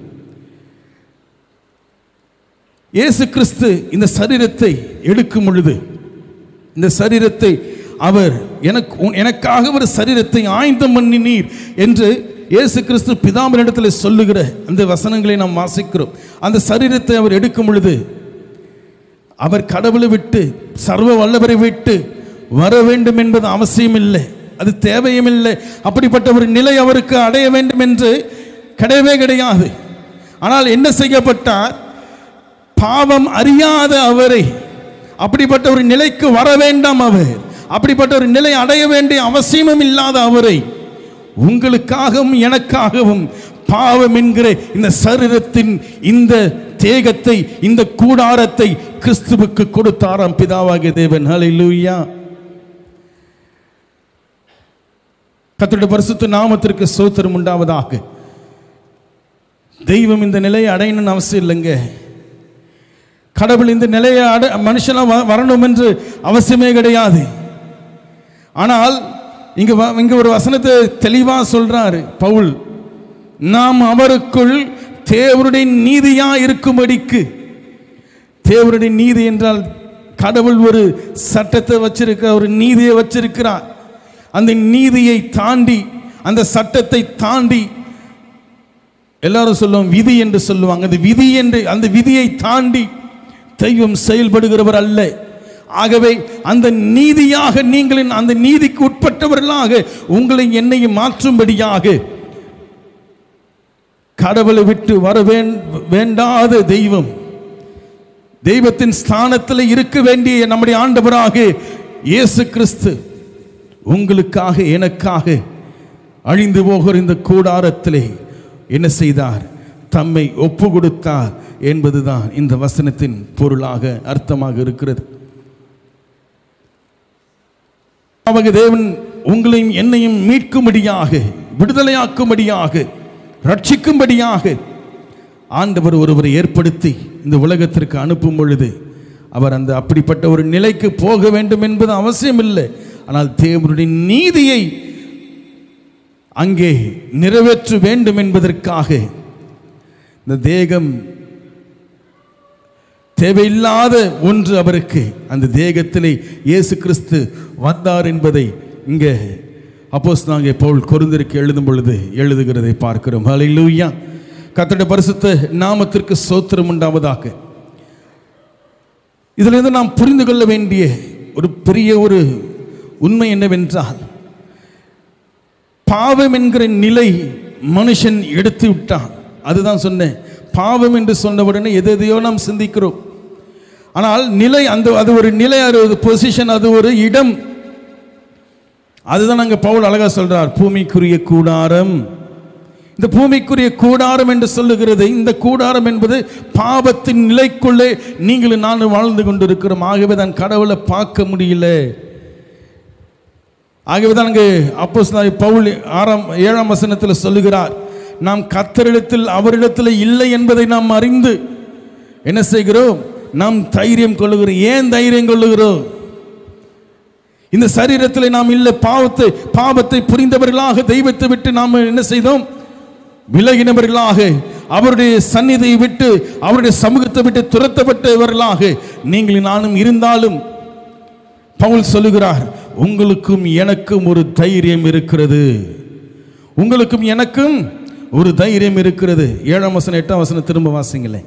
Speaker 1: இயேசு கிறிஸ்து இந்த சரீரத்தை எடுக்கும் பொழுது இந்த சரீரத்தை அவர் எனக்கு உன்- எனக்காக ஒரு சரீரத்தை ஆய்ந்தம் பண்ணினீர் என்று இயேசு கிறிஸ்து பிதாமனிடத்தில் சொல்லுகிற அந்த வசனங்களை நாம் வாசிக்கிறோம் அந்த சரீரத்தை அவர் எடுக்கும் பொழுது அவர் கடவுளை விட்டு சர்வ வல்லவரை விட்டு வர வேண்டும் என்பது அவசியம் இல்லை அது தேவையும் இல்லை அப்படிப்பட்ட ஒரு நிலை அவருக்கு அடைய வேண்டும் என்று கிடையவே கிடையாது ஆனால் என்ன செய்யப்பட்டார் பாவம் அறியாத அவரை அப்படிப்பட்ட ஒரு நிலைக்கு வர வேண்டாம் அவர் அப்படிப்பட்ட ஒரு நிலை அடைய வேண்டிய அவசியமும் இல்லாத அவரை உங்களுக்காகவும் எனக்காகவும் பாவம் என்கிற இந்த சரீரத்தின் இந்த தேகத்தை இந்த கூடாரத்தை கிறிஸ்துவுக்கு கொடுத்தாராம் பிதாவாகிய தேவன் ஹalleluya கர்த்தருடைய பரிசுத்த நாமத்திற்கு சோத்திரம் உண்டாவதாக தெய்வம் இந்த நிலையை அடையணும்னு அவசியம் இல்லைங்க கடவுள் இந்த நிலையை அட மனுஷனா வ- வரணும் என்று அவசியமே கிடையாது ஆனால் இங்க வ- இங்க ஒரு வசனத்தை தெளிவா சொல்றாரு பவுல் நாம் அவருக்குள் தேவருடைய நீதியா இருக்கும்படிக்கு தேவருடைய நீதி என்றால் கடவுள் ஒரு சட்டத்தை வச்சிருக்க ஒரு நீதியை வச்சிருக்கிறார் அந்த நீதியை தாண்டி அந்த சட்டத்தை தாண்டி எல்லாரும் சொல்லுவோம் விதி என்று சொல்லுவாங்க அந்த விதி என்று அந்த விதியை தாண்டி தெய்வம் செயல்படுகிறவர் அல்ல ஆகவே அந்த நீதியாக நீங்களின் அந்த நீதிக்கு உட்பட்டவர்களாக உங்களை என்னையும் மாற்றும்படியாக கடவுளை விட்டு வர வேண்- வேண்டாத தெய்வம் தெய்வத்தின் ஸ்தானத்தில் இருக்க வேண்டிய நம்முடைய ஆண்டவராக இயேசு கிறிஸ்து உங்களுக்காக எனக்காக அழிந்து போகிற இந்த கூடாரத்திலே என்ன செய்தார் தம்மை ஒப்பு கொடுத்தார் என்பதுதான் இந்த வசனத்தின் பொருளாக அர்த்தமாக இருக்கிறது அவங்க தேவன் உங்களையும் என்னையும் மீட்கும்படியாக விடுதலையாக்கும்படியாக ரட்சிக்கும்படியாக ஆண்டவர் ஒருவரை ஏற்படுத்தி இந்த உலகத்திற்கு அனுப்பும் பொழுது அவர் அந்த அப்படிப்பட்ட ஒரு நிலைக்கு போக வேண்டும் என்பது அவசியம் இல்லை ஆனால் தேவனுடைய நீதியை அங்கே நிறைவேற்ற வேண்டும் என்பதற்காக இந்த தேகம் தேவையில்லாத ஒன்று அவருக்கு அந்த தேகத்திலே இயேசு கிறிஸ்து வந்தார் என்பதை இங்கே அப்போஸ் நாங்கள் பவுல் கொருந்திருக்கு எழுதும் பொழுது எழுதுகிறதை பார்க்கிறோம் ஹalleluya கர்த்தருடைய பரிசுத்த நாமத்திற்கு சோத்திரம் உண்டாவதாக இதிலிருந்து நாம் புரிந்து கொள்ள வேண்டிய ஒரு பெரிய ஒரு உண்மை என்னவென்றால் பாவம் என்கிற நிலை மனுஷன் எடுத்து விட்டான் அதுதான் சொன்னேன் பாவம் என்று சொன்ன உடனே எது எதையோ நாம் சிந்திக்கிறோம் ஆனால் நிலை அந்த அது ஒரு நிலை அது ஒரு பொசிஷன் அது ஒரு இடம் அதுதான் அங்கே பவுல் அழகா சொல்றார் பூமிக்குரிய கூடாரம் இந்த பூமிக்குரிய கூடாரம் என்று சொல்லுகிறது இந்த கூடாரம் என்பது பாவத்தின் நிலைக்குள்ளே நீங்களும் நானும் வாழ்ந்து கொண்டிருக்கிறோம் ஆகவே தான் கடவுளை பார்க்க முடியல ஆகவே தான் அங்கே அப்போ பவுல் ஆறாம் ஏழாம் வசனத்தில் சொல்லுகிறார் நாம் கத்தரிடத்தில் அவரிடத்தில் இல்லை என்பதை நாம் அறிந்து என்ன செய்கிறோம் நாம் தைரியம் கொள்ளுகிறோம் ஏன் தைரியம் கொள்ளுகிறோம் இந்த சரீரத்தில் நாம் இல்லை பாவத்தை பாவத்தை புரிந்தவர்களாக தெய்வத்தை விட்டு நாம் என்ன செய்தோம் விலகினவர்களாக அவருடைய சந்நிதியை விட்டு அவருடைய சமூகத்தை விட்டு துரத்தப்பட்டவர்களாக நீங்கள் நானும் இருந்தாலும் பவுல் சொல்லுகிறார் உங்களுக்கும் எனக்கும் ஒரு தைரியம் இருக்கிறது உங்களுக்கும் எனக்கும் ஒரு தைரியம் இருக்கிறது ஏழாம் வசனம் எட்டாம் வசனம் திரும்ப வாசிங்களேன்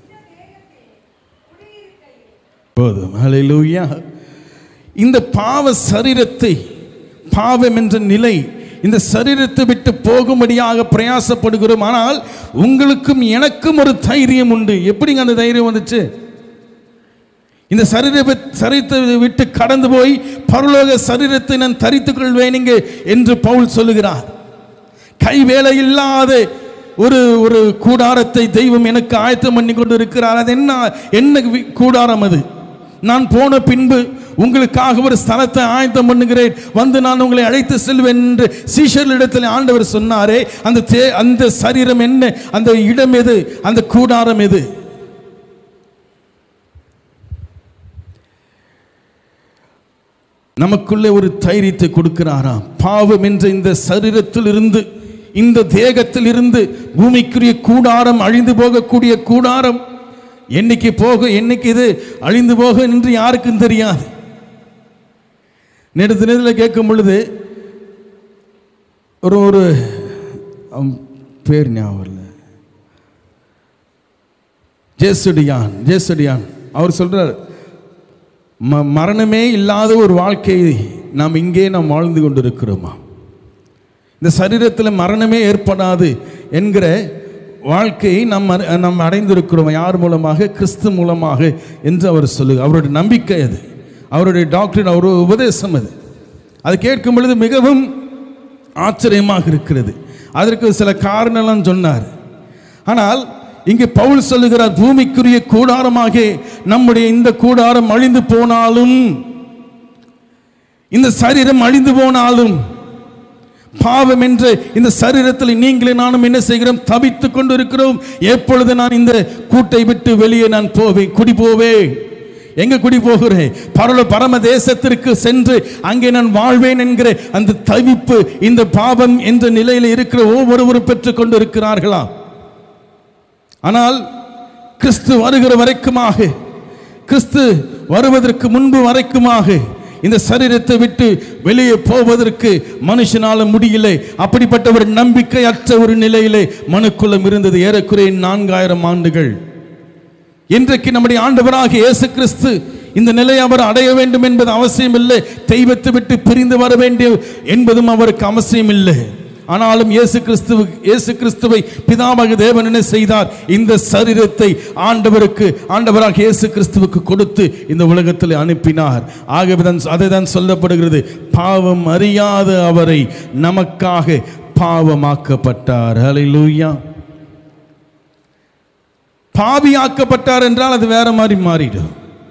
Speaker 1: போதும் ஹalleluya இந்த பாவ சரீரத்தை பாவம் என்ற நிலை இந்த சரீரத்தை விட்டு போகும்படியாக பிரயாசப்படுகிறோம் ஆனால் உங்களுக்கும் எனக்கும் ஒரு தைரியம் உண்டு எப்படிங்க அந்த தைரியம் வந்துச்சு இந்த சரீர சரீரத்தை விட்டு கடந்து போய் பரலோக சரீரத்தை நான் தரித்துக் கொள்வேனுங்க என்று பவுல் சொல்லுகிறார் கை வேலை இல்லாத ஒரு ஒரு கூடாரத்தை தெய்வம் எனக்கு ஆயத்தம் பண்ணி கொண்டு இருக்கிறார் அது என்ன என்ன வி- கூடாரம் அது நான் போன பின்பு உங்களுக்காக ஒரு ஸ்தலத்தை ஆயத்தம் பண்ணுகிறேன் வந்து நான் உங்களை அழைத்து செல்வேன் என்று சீஷர்களிடத்தில் ஆண்டவர் சொன்னாரே அந்த தே அந்த சரீரம் என்ன அந்த இடம் எது அந்த கூடாரம் எது நமக்குள்ளே ஒரு தைரியத்தை கொடுக்கிறாராம் பாவம் என்ற இந்த சரீரத்தில் இருந்து இந்த தேகத்தில் இருந்து பூமிக்குரிய கூடாரம் அழிந்து போகக்கூடிய கூடாரம் என்னைக்கு போக என்னைக்கு இது அழிந்து போக என்று யாருக்கும் தெரியாது நேற்று நேரத்தில் கேட்கும் பொழுது ஒரு ஒரு அவன் பேர் ஞாபகம் இல்லை ஜேசுடியான் ஜேசுடியான் அவர் சொல்றார் ம மரணமே இல்லாத ஒரு வாழ்க்கையை நாம் இங்கே நாம் வாழ்ந்து கொண்டிருக்கிறோமா இந்த சரீரத்தில் மரணமே ஏற்படாது என்கிற வாழ்க்கையை நாம் அற- நாம் அடைந்திருக்கிறோம் யார் மூலமாக கிறிஸ்து மூலமாக என்று அவர் சொல்லு அவருடைய நம்பிக்கை அது அவருடைய டாக்டர் அவருடைய உபதேசம் அது அது கேட்கும் பொழுது மிகவும் ஆச்சரியமாக இருக்கிறது அதற்கு சில காரணம்லாம் சொன்னார் ஆனால் இங்கே பவுல் சொல்லுகிறார் பூமிக்குரிய கூடாரமாக நம்முடைய இந்த கூடாரம் அழிந்து போனாலும் இந்த சரீரம் அழிந்து போனாலும் பாவம் என்ற இந்த சரீரத்தில் நீங்களே நானும் என்ன செய்கிறோம் தவித்துக் கொண்டு இருக்கிறோம் எப்பொழுது நான் இந்த கூட்டை விட்டு வெளியே நான் போவேன் குடி போவேன் எங்க குடி போகிறேன் பரல பரம தேசத்திற்கு சென்று அங்கே நான் வாழ்வேன் என்கிற அந்த தவிப்பு இந்த பாவம் என்ற நிலையில் இருக்கிற ஒவ்வொருவரும் பெற்றுக் கொண்டு இருக்கிறார்களா ஆனால் கிறிஸ்து வருகிற வரைக்குமாக கிறிஸ்து வருவதற்கு முன்பு வரைக்குமாக இந்த சரீரத்தை விட்டு வெளியே போவதற்கு மனுஷனால முடியல அப்படிப்பட்ட ஒரு நம்பிக்கையற்ற ஒரு நிலையிலே மனுக்குலம் இருந்தது ஏறக்குறைய நான்காயிரம் ஆண்டுகள் இன்றைக்கு நம்முடைய ஆண்டவராக இயேசு கிறிஸ்து இந்த நிலையை அவர் அடைய வேண்டும் என்பது அவசியம் இல்லை தெய்வத்தை விட்டு பிரிந்து வர வேண்டும் என்பதும் அவருக்கு அவசியம் இல்லை ஆனாலும் இயேசு கிறிஸ்துவ இயேசு கிறிஸ்துவை பிதாமக தேவன் என்ன செய்தார் இந்த சரீரத்தை ஆண்டவருக்கு ஆண்டவராக இயேசு கிறிஸ்துவுக்கு கொடுத்து இந்த உலகத்தில் அனுப்பினார் ஆகவே தான் அதை தான் சொல்லப்படுகிறது பாவம் அறியாத அவரை நமக்காக பாவமாக்கப்பட்டார் ஹalleluya பாவியாக்கப்பட்டார் என்றால் அது வேற மாதிரி மாறிடும்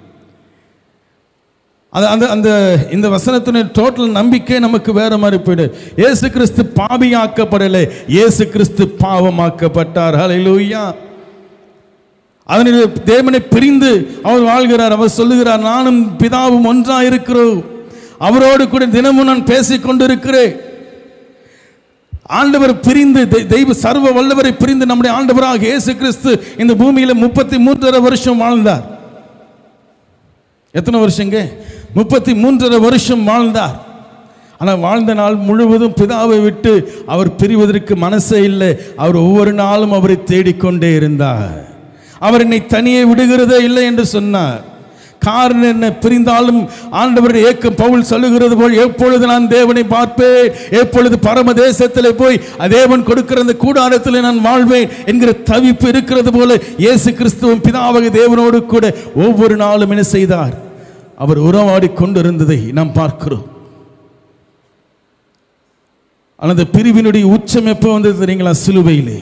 Speaker 1: அது அந்த அந்த இந்த வசனத்தினுடைய டோட்டல் நம்பிக்கை நமக்கு வேற மாதிரி போயிடும் இயேசு கிறிஸ்து பாவியாக்கப்படலை இயேசு கிறிஸ்து பாவமாக்கப்பட்டார் ஹalleluya அதனுடைய தேவனை பிரிந்து அவர் வாழ்கிறார் அவர் சொல்லுகிறார் நானும் பிதாவும் ஒன்றா இருக்கிறோம் அவரோடு கூட தினமும் நான் பேசிக் கொண்டிருக்கிறேன் ஆண்டவர் பிரிந்து தெ- தெய்வ சர்வ வல்லவரை பிரிந்து நம்முடைய ஆண்டவராக இயேசு கிறிஸ்து இந்த பூமியில முப்பத்தி மூன்றரை வருஷம் வாழ்ந்தார் எத்தனை வருஷங்க முப்பத்தி மூன்றரை வருஷம் வாழ்ந்தார் ஆனால் வாழ்ந்த நாள் முழுவதும் பிதாவை விட்டு அவர் பிரிவதற்கு மனசே இல்லை அவர் ஒவ்வொரு நாளும் அவரை தேடிக்கொண்டே இருந்தார் அவர் என்னை தனியே விடுகிறதே இல்லை என்று சொன்னார் காரணம் என்ன பிரிந்தாலும் ஆண்டவருடைய ஏக்கம் பவுல் சொல்லுகிறது போல் எப்பொழுது நான் தேவனை பார்ப்பேன் எப்பொழுது பரம தேசத்தில் போய் தேவன் கொடுக்கிற அந்த கூடாரத்தில் நான் வாழ்வேன் என்கிற தவிப்பு இருக்கிறது போல இயேசு கிறிஸ்துவும் பிதாவக தேவனோடு கூட ஒவ்வொரு நாளும் என்ன செய்தார் அவர் உறவாடி கொண்டிருந்ததை நாம் பார்க்கிறோம் அந்த பிரிவினுடைய உச்சம் எப்போ வந்தது தெரியுங்களா சிலுவையிலே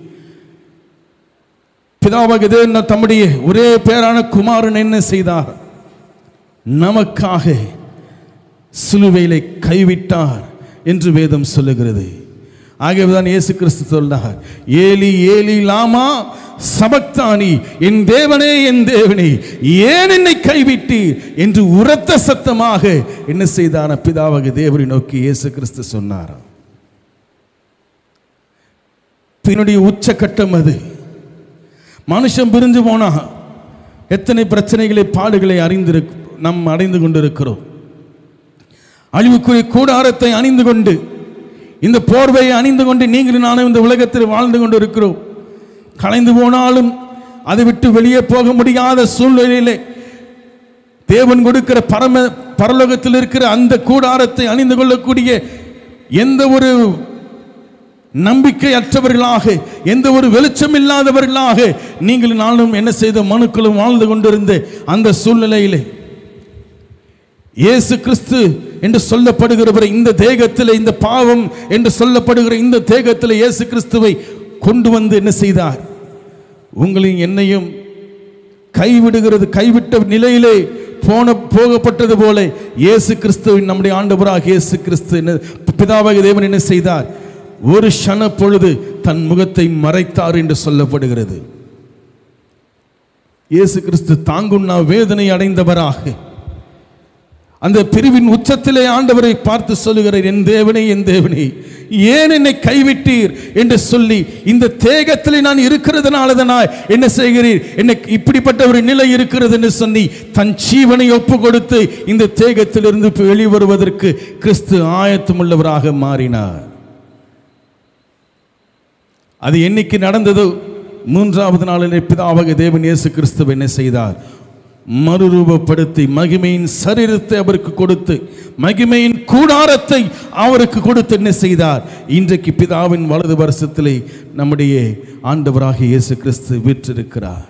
Speaker 1: பிதாவாக தேவன் தம்முடைய ஒரே பேரான குமாரன் என்ன செய்தார் நமக்காக சிலுவையிலே கைவிட்டார் என்று வேதம் சொல்லுகிறது ஆகவேதான் இயேசு கிறிஸ்து சொன்னார் ஏலி ஏலி லாமா சபக்தானி என் தேவனே என் தேவனே ஏன் என்னை கைவிட்டீர் என்று உரத்த சத்தமாக என்ன செய்தார் பிதாவாக தேவரை நோக்கி இயேசு கிறிஸ்து சொன்னாராம் பின்னுடைய உச்சக்கட்டம் அது மனுஷன் பிரிஞ்சு போனா எத்தனை பிரச்சனைகளை பாடுகளை அறிந்திரு நாம் அடைந்து கொண்டிருக்கிறோம் அழிவுக்குரிய கூடாரத்தை அணிந்து கொண்டு இந்த போர்வையை அணிந்து கொண்டு நீங்களும் நானும் இந்த உலகத்தில் வாழ்ந்து கொண்டு இருக்கிறோம் கலைந்து போனாலும் அதை விட்டு வெளியே போக முடியாத சூழ்நிலையிலே தேவன் கொடுக்கிற பரம பரலோகத்தில் இருக்கிற அந்த கூடாரத்தை அணிந்து கொள்ளக்கூடிய எந்த ஒரு நம்பிக்கையற்றவர்களாக எந்த ஒரு வெளிச்சம் இல்லாதவர்களாக நீங்கள் நானும் என்ன செய்த மனுக்களும் வாழ்ந்து கொண்டிருந்த அந்த சூழ்நிலையிலே இயேசு கிறிஸ்து என்று சொல்லப்படுகிறவர் இந்த தேகத்தில் இந்த பாவம் என்று சொல்லப்படுகிற இந்த தேகத்தில் இயேசு கிறிஸ்துவை கொண்டு வந்து என்ன செய்தார் உங்களையும் என்னையும் கைவிடுகிறது கைவிட்ட நிலையிலே போன போகப்பட்டது போல இயேசு கிறிஸ்துவின் நம்முடைய ஆண்டவராக இயேசு கிறிஸ்து என்ன பிதாவாக தேவன் என்ன செய்தார் ஒரு க்ஷண பொழுது தன் முகத்தை மறைத்தார் என்று சொல்லப்படுகிறது இயேசு கிறிஸ்து தாங்குண்ணா வேதனை அடைந்தவராக அந்த பிரிவின் உச்சத்திலே ஆண்டவரை பார்த்து சொல்லுகிறார் என் தேவனே என் தேவனே ஏன் என்னை கைவிட்டீர் என்று சொல்லி இந்த தேகத்திலே நான் இருக்கிறதுனால நான் என்ன செய்கிறீர் என்னை இப்படிப்பட்ட ஒரு நிலை இருக்கிறது என்று சொல்லி தன் ஜீவனை ஒப்பு கொடுத்து இந்த தேகத்திலிருந்து வெளிவருவதற்கு கிறிஸ்து ஆயத்தமுள்ளவராக மாறினார் அது என்னைக்கு நடந்ததோ மூன்றாவது நாளிலே பிதாவக தேவன் இயேசு கிறிஸ்துவ என்ன செய்தார் மறுரூபப்படுத்தி மகிமையின் சரீரத்தை அவருக்கு கொடுத்து மகிமையின் கூடாரத்தை அவருக்கு கொடுத்து என்ன செய்தார் இன்றைக்கு பிதாவின் வலது வருஷத்திலே நம்முடைய ஆண்டவராக இயேசு கிறிஸ்து வீற்றிருக்கிறார்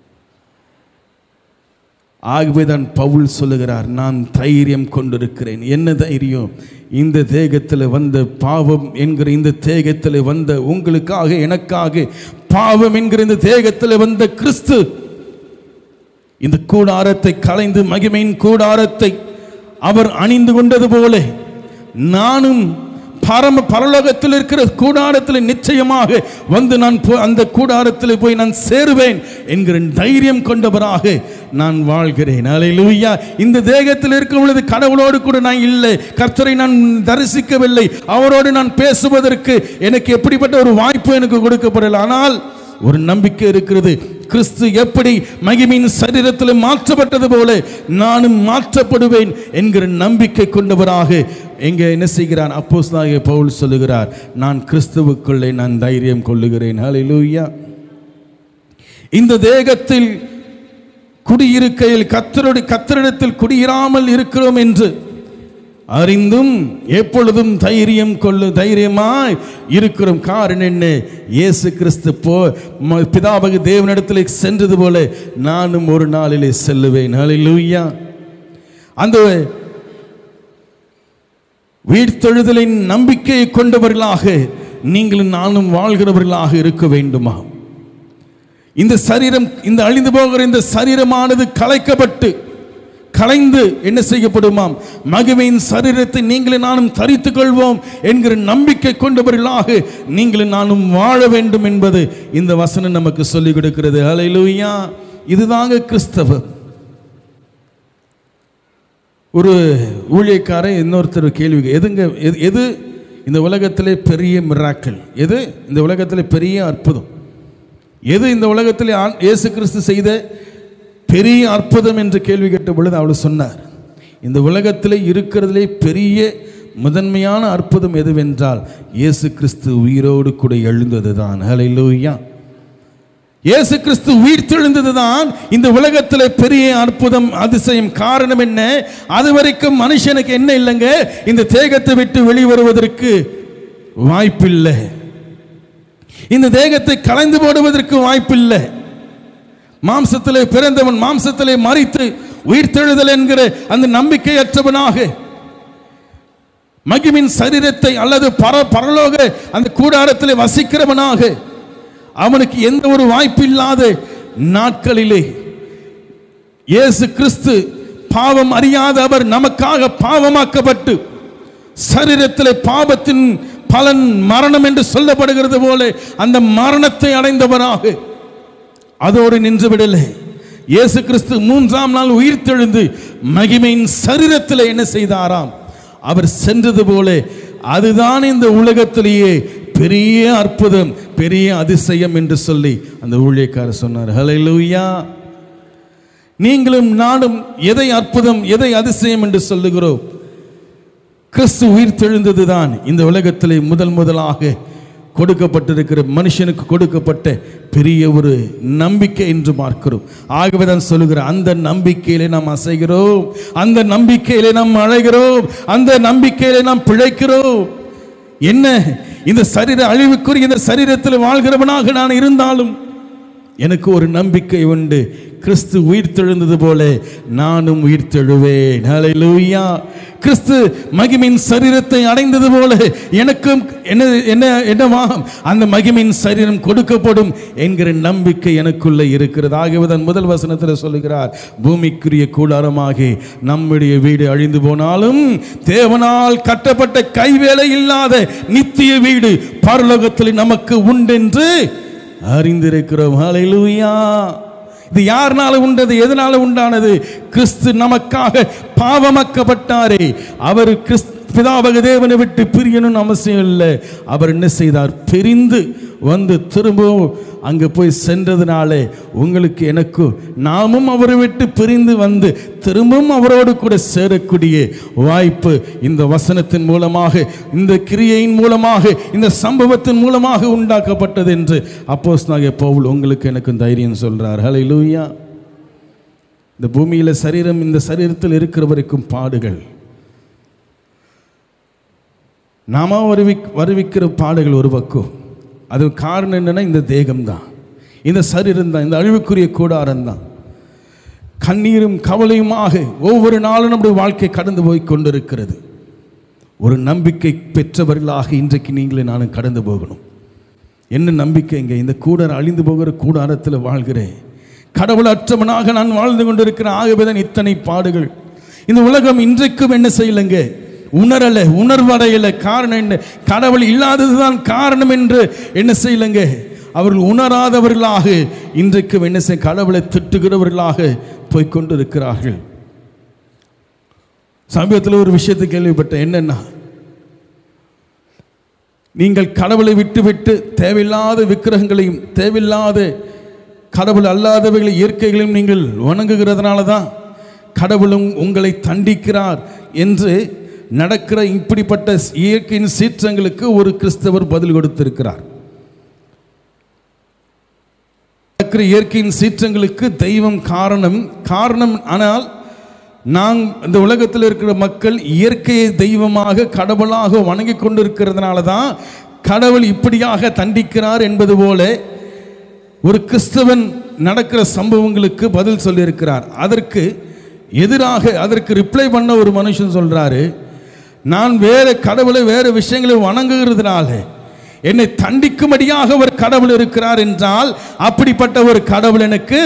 Speaker 1: ஆகவேதான் பவுல் சொல்லுகிறார் நான் தைரியம் கொண்டிருக்கிறேன் என்ன தைரியம் இந்த தேகத்தில் வந்த பாவம் என்கிற இந்த தேகத்தில் வந்த உங்களுக்காக எனக்காக பாவம் என்கிற இந்த தேகத்தில் வந்த கிறிஸ்து இந்த கூடாரத்தை கலைந்து மகிமையின் கூடாரத்தை அவர் அணிந்து கொண்டது போல நானும் பரம பரலோகத்தில் இருக்கிற கூடாரத்தில் நிச்சயமாக வந்து நான் போ- அந்த கூடாரத்தில் போய் நான் சேருவேன் என்கிற தைரியம் கொண்டவராக நான் வாழ்கிறேன் அல்லேலூயா இந்த தேகத்தில் இருக்கும் பொழுது கடவுளோடு கூட நான் இல்லை கர்த்தரை நான் தரிசிக்கவில்லை அவரோடு நான் பேசுவதற்கு எனக்கு எப்படிப்பட்ட ஒரு வாய்ப்பு எனக்கு கொடுக்கப்படல ஆனால் ஒரு நம்பிக்கை இருக்கிறது கிறிஸ்து எப்படி மகிமையின் சரீரத்தில் மாற்றப்பட்டது போல நானும் மாற்றப்படுவேன் என்கிற நம்பிக்கை கொண்டவராக எங்க என்ன செய்கிறார் அப்போஸ்தலனாகிய பவுல் சொல்லுகிறார் நான் கிறிஸ்துவுக்குள்ளே நான் தைரியம் கொள்ளுகிறேன் ஹalleluya இந்த தேகத்தில் குடியிருக்கையில் கத்தருடைய கத்தரிடத்தில் குடியிராமல் இருக்கிறோம் என்று அறிந்தும் எப்பொழுதும் தைரியம் கொள்ளு தைரியமாய் இருக்கிறோம் காரணம் என்ன இயேசு கிறிஸ்து போ ம- பிதாபகு தேவனிடத்தில் சென்றது போல நானும் ஒரு நாளிலே செல்லுவேன் ஹalleluya அந்த வீழ்த்தெழுதலின் நம்பிக்கையை கொண்டவர்களாக நீங்களும் நானும் வாழ்கிறவர்களாக இருக்க வேண்டுமா இந்த சரீரம் இந்த அழிந்து போகிற இந்த சரீரமானது கலைக்கப்பட்டு கலைந்து என்ன செய்யப்படுமாம் மகிமையின் சரீரத்தை நீங்களும் நானும் தரித்துக் கொள்வோம் என்கிற நம்பிக்கை கொண்டவர்களாக நீங்களும் நானும் வாழ வேண்டும் என்பது இந்த வசனம் நமக்கு சொல்லிக் கொடுக்கிறது ஹalleluya இதுதாங்க கிறிஸ்தவம் ஒரு ஊழியக்காரன் இன்னொருத்தர் கேள்வி எதுங்க எது எது இந்த உலகத்திலே பெரிய மிராக்கள் எது இந்த உலகத்திலே பெரிய அற்புதம் எது இந்த உலகத்திலே ஆண்- இயேசு கிறிஸ்து செய்த பெரிய அற்புதம் என்று கேள்வி கேட்ட பொழுது அவர் சொன்னார் இந்த உலகத்திலே இருக்கிறதிலே பெரிய முதன்மையான அற்புதம் எதுவென்றால் இயேசு கிறிஸ்து உயிரோடு கூட எழுந்தது தான் ஹalleluya இயேசு கிறிஸ்து உயிர்த்தெழுந்ததுதான் இந்த உலகத்தில் பெரிய அற்புதம் அதிசயம் காரணம் என்ன அது வரைக்கும் மனுஷனுக்கு என்ன இல்லைங்க இந்த தேகத்தை விட்டு வெளிவருவதற்கு வாய்ப்பில்லை இந்த தேகத்தை கலைந்து போடுவதற்கு வாய்ப்பில்லை மாம்சத்திலே பிறந்தவன் மாம்சத்திலே மறித்து உயிர்த்தெழுதல் என்கிற அந்த நம்பிக்கையற்றவனாக மகிமின் சரீரத்தை அல்லது பர பரலோக அந்த கூடாரத்தில் வசிக்கிறவனாக அவனுக்கு எந்த ஒரு வாய்ப்பு இல்லாத நாட்களிலே இயேசு கிறிஸ்து பாவம் அறியாத அவர் நமக்காக பாவமாக்கப்பட்டு சரீரத்தில் பாவத்தின் பலன் மரணம் என்று சொல்லப்படுகிறது போல அந்த மரணத்தை அடைந்தவராக அதோடு நின்று விடலை இயேசு கிறிஸ்து மூன்றாம் நாள் உயிர்த்தெழுந்து மகிமையின் சரீரத்தில் என்ன செய்தாராம் அவர் சென்றது போல அதுதான் இந்த உலகத்திலேயே பெரிய அற்புதம் பெரிய அதிசயம் என்று சொல்லி அந்த ஊழியக்காரர் சொன்னார் ஹalleluya நீங்களும் நானும் எதை அற்புதம் எதை அதிசயம் என்று சொல்லுகிறோம் கிறிஸ்து உயிர் தெழுந்ததுதான் இந்த உலகத்திலே முதல் முதலாக கொடுக்கப்பட்டிருக்கிற மனுஷனுக்கு கொடுக்கப்பட்ட பெரிய ஒரு நம்பிக்கை என்று பார்க்கிறோம் ஆகவே தான் சொல்லுகிற அந்த நம்பிக்கையிலே நாம் அசைகிறோம் அந்த நம்பிக்கையிலே நாம் அழைகிறோம் அந்த நம்பிக்கையிலே நாம் பிழைக்கிறோம் என்ன இந்த சரீர அழிவுக்குரிய இந்த சரீரத்தில் வாழ்கிறவனாக நான் இருந்தாலும் எனக்கு ஒரு நம்பிக்கை உண்டு கிறிஸ்து உயிர் தெழுந்தது போல நானும் உயிர் தெழுவேன் ஹalleluya கிறிஸ்து மகிமின் சரீரத்தை அடைந்தது போல எனக்கும் என்ன என்ன என்னவா அந்த மகிமின் சரீரம் கொடுக்கப்படும் என்கிற நம்பிக்கை எனக்குள்ள இருக்கிறது ஆகவே தான் முதல் வசனத்தில் சொல்லுகிறார் பூமிக்குரிய கூடாரமாகி நம்முடைய வீடு அழிந்து போனாலும் தேவனால் கட்டப்பட்ட கைவேலை இல்லாத நித்திய வீடு பரலோகத்தில் நமக்கு உண்டென்று அறிந்திருக்கிறோம் ஹalleluya இது யாருனால உண்டது எதனால உண்டானது கிறிஸ்து நமக்காக பாவமாக்கப்பட்டாரே அவர் கிறிஸ்து பிதாவக தேவனை விட்டு பிரியணும்னு அவசியம் இல்லை அவர் என்ன செய்தார் பிரிந்து வந்து திரும்பவும் அங்கே போய் சென்றதுனாலே உங்களுக்கு எனக்கு நாமும் அவரை விட்டு பிரிந்து வந்து திரும்பவும் அவரோடு கூட சேரக்கூடிய வாய்ப்பு இந்த வசனத்தின் மூலமாக இந்த கிரியையின் மூலமாக இந்த சம்பவத்தின் மூலமாக உண்டாக்கப்பட்டது என்று அப்போஸ் பவுல் உங்களுக்கு எனக்கு தைரியம் சொல்றார் ஹalleluya இந்த பூமியில சரீரம் இந்த சரீரத்தில் இருக்கிற வரைக்கும் பாடுகள் நாம வருவி வருவிக்கிற பாடுகள் ஒரு பக்கம் அது காரணம் என்னன்னா இந்த தேகம்தான் இந்த சரீரம் தான் இந்த அழிவுக்குரிய கூடாரம் தான் கண்ணீரும் கவலையுமாக ஒவ்வொரு நாளும் நம்முடைய வாழ்க்கை கடந்து போய் கொண்டிருக்கிறது ஒரு நம்பிக்கை பெற்றவர்களாக இன்றைக்கு நீங்களே நானும் கடந்து போகணும் என்ன நம்பிக்கைங்க இந்த கூடாரம் அழிந்து போகிற கூடாரத்தில் வாழ்கிறேன் கடவுள் அற்றவனாக நான் வாழ்ந்து கொண்டிருக்கிறேன் ஆகவே தான் இத்தனை பாடுகள் இந்த உலகம் இன்றைக்கும் என்ன செய்யலைங்க உணரல உணர்வடையல காரணம் என்ன கடவுள் இல்லாததுதான் காரணம் என்று என்ன செய்யலைங்க அவர்கள் உணராதவர்களாக இன்றைக்கும் என்ன செய்ய கடவுளை திட்டுகிறவர்களாக போய்க்கொண்டு இருக்கிறார்கள் சமீபத்தில் ஒரு விஷயத்தை கேள்விப்பட்டேன் என்னன்னா நீங்கள் கடவுளை விட்டுவிட்டு தேவையில்லாத விக்கிரகங்களையும் தேவையில்லாத கடவுள் அல்லாதவைகளை இயற்கைகளையும் நீங்கள் வணங்குகிறதுனால தான் கடவுளும் உங்களை தண்டிக்கிறார் என்று நடக்கிற இப்படிப்பட்ட இயற்கையின் சீற்றங்களுக்கு ஒரு கிறிஸ்தவர் பதில் கொடுத்திருக்கிறார் நடக்கிற இயற்கையின் சீற்றங்களுக்கு தெய்வம் காரணம் காரணம் ஆனால் நாம் இந்த உலகத்தில் இருக்கிற மக்கள் இயற்கையை தெய்வமாக கடவுளாக வணங்கி கொண்டிருக்கிறதுனால தான் கடவுள் இப்படியாக தண்டிக்கிறார் என்பது போல ஒரு கிறிஸ்தவன் நடக்கிற சம்பவங்களுக்கு பதில் சொல்லியிருக்கிறார் அதற்கு எதிராக அதற்கு ரிப்ளை பண்ண ஒரு மனுஷன் சொல்றாரு நான் வேற கடவுளை வேற விஷயங்களை வணங்குகிறதுனால என்னை தண்டிக்கும்படியாக ஒரு கடவுள் இருக்கிறார் என்றால் அப்படிப்பட்ட ஒரு கடவுள் எனக்கு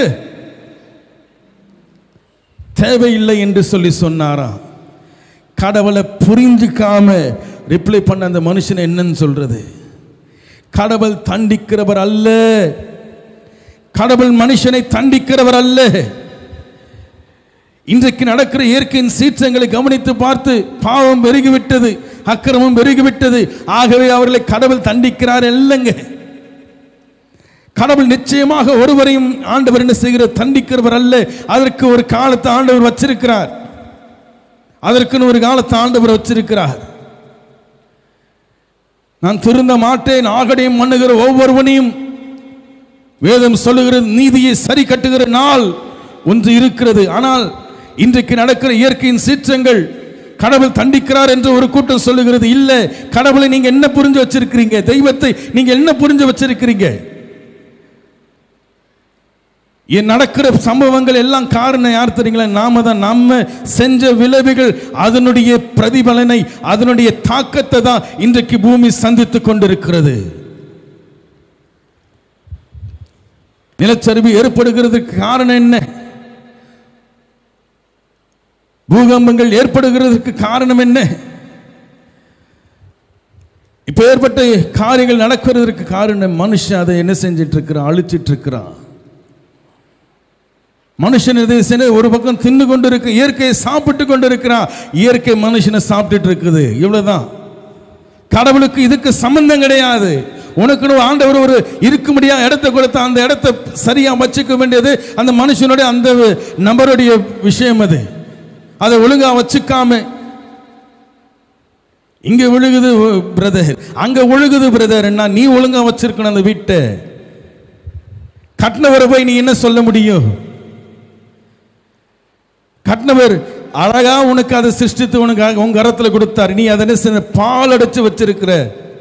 Speaker 1: தேவையில்லை என்று சொல்லி சொன்னாராம் கடவுளை புரிஞ்சுக்காம ரிப்ளை பண்ண அந்த மனுஷன் என்னன்னு சொல்றது கடவுள் தண்டிக்கிறவர் அல்ல கடவுள் மனுஷனை தண்டிக்கிறவர் அல்ல இன்றைக்கு நடக்கிற இயற்கையின் சீற்றங்களை கவனித்து பார்த்து பாவம் பெருகிவிட்டது அக்கிரமம் பெருகிவிட்டது ஆகவே அவர்களை கடவுள் தண்டிக்கிறார் இல்லைங்க கடவுள் நிச்சயமாக ஒருவரையும் ஆண்டவர் என்ன செய்கிற தண்டிக்கிறவர் அல்ல அதற்கு ஒரு காலத்தை ஆண்டவர் வச்சிருக்கிறார் அதற்குன்னு ஒரு காலத்தை ஆண்டவர் வச்சிருக்கிறார் நான் திருந்த மாட்டேன் ஆகடையும் பண்ணுகிற ஒவ்வொருவனையும் வேதம் சொல்லுகிறது நீதியை சரி கட்டுகிற நாள் ஒன்று இருக்கிறது ஆனால் இன்றைக்கு நடக்கிற இயற்கையின் சீற்றங்கள் கடவுள் தண்டிக்கிறார் என்று ஒரு கூட்டம் சொல்லுகிறது இல்ல கடவுளை நீங்க என்ன புரிஞ்சு வச்சிருக்கிறீங்க தெய்வத்தை நீங்க என்ன புரிஞ்சு வச்சிருக்கிறீங்க என் நடக்கிற சம்பவங்கள் எல்லாம் காரணம் யார் தெரியுங்களா நாம தான் நம்ம செஞ்ச விளைவுகள் அதனுடைய பிரதிபலனை அதனுடைய தாக்கத்தை தான் இன்றைக்கு பூமி சந்தித்துக் கொண்டிருக்கிறது நிலச்சரிவு ஏற்படுகிறதுக்கு காரணம் என்ன பூகம்பங்கள் ஏற்படுகிறதுக்கு காரணம் என்ன இப்ப ஏற்பட்ட காரியங்கள் நடக்கிறதுக்கு காரணம் மனுஷன் அதை என்ன செஞ்சிட்டு இருக்கிறான் அழிச்சிட்டு இருக்கிறான் மனுஷன் இதை சென்று ஒரு பக்கம் தின்னு கொண்டு இருக்கு இயற்கையை சாப்பிட்டு கொண்டு இருக்கிறான் இயற்கை மனுஷனை சாப்பிட்டுட்டு இருக்குது இவ்வளவுதான் கடவுளுக்கு இதுக்கு சம்பந்தம் கிடையாது உனக்குன்னு ஆண்டவர் ஒரு இருக்கும்படியா இடத்தை கொடுத்த அந்த இடத்தை சரியா வச்சுக்க வேண்டியது அந்த மனுஷனுடைய அந்த நபருடைய விஷயம் அது அதை ஒழுங்கா வச்சுக்காம இங்க விழுகுது பிரதர் அங்க ஒழுகுது பிரதர் நீ ஒழுங்கா வச்சிருக்கணும் அந்த வீட்டை கட்டினவரை போய் நீ என்ன சொல்ல முடியும் கட்டினவர் அழகா உனக்கு அதை சிருஷ்டித்து உனக்கு உங்க கரத்துல கொடுத்தார் நீ அதை என்ன செய்ய? பால் அடைச்சு வச்சிருக்கிற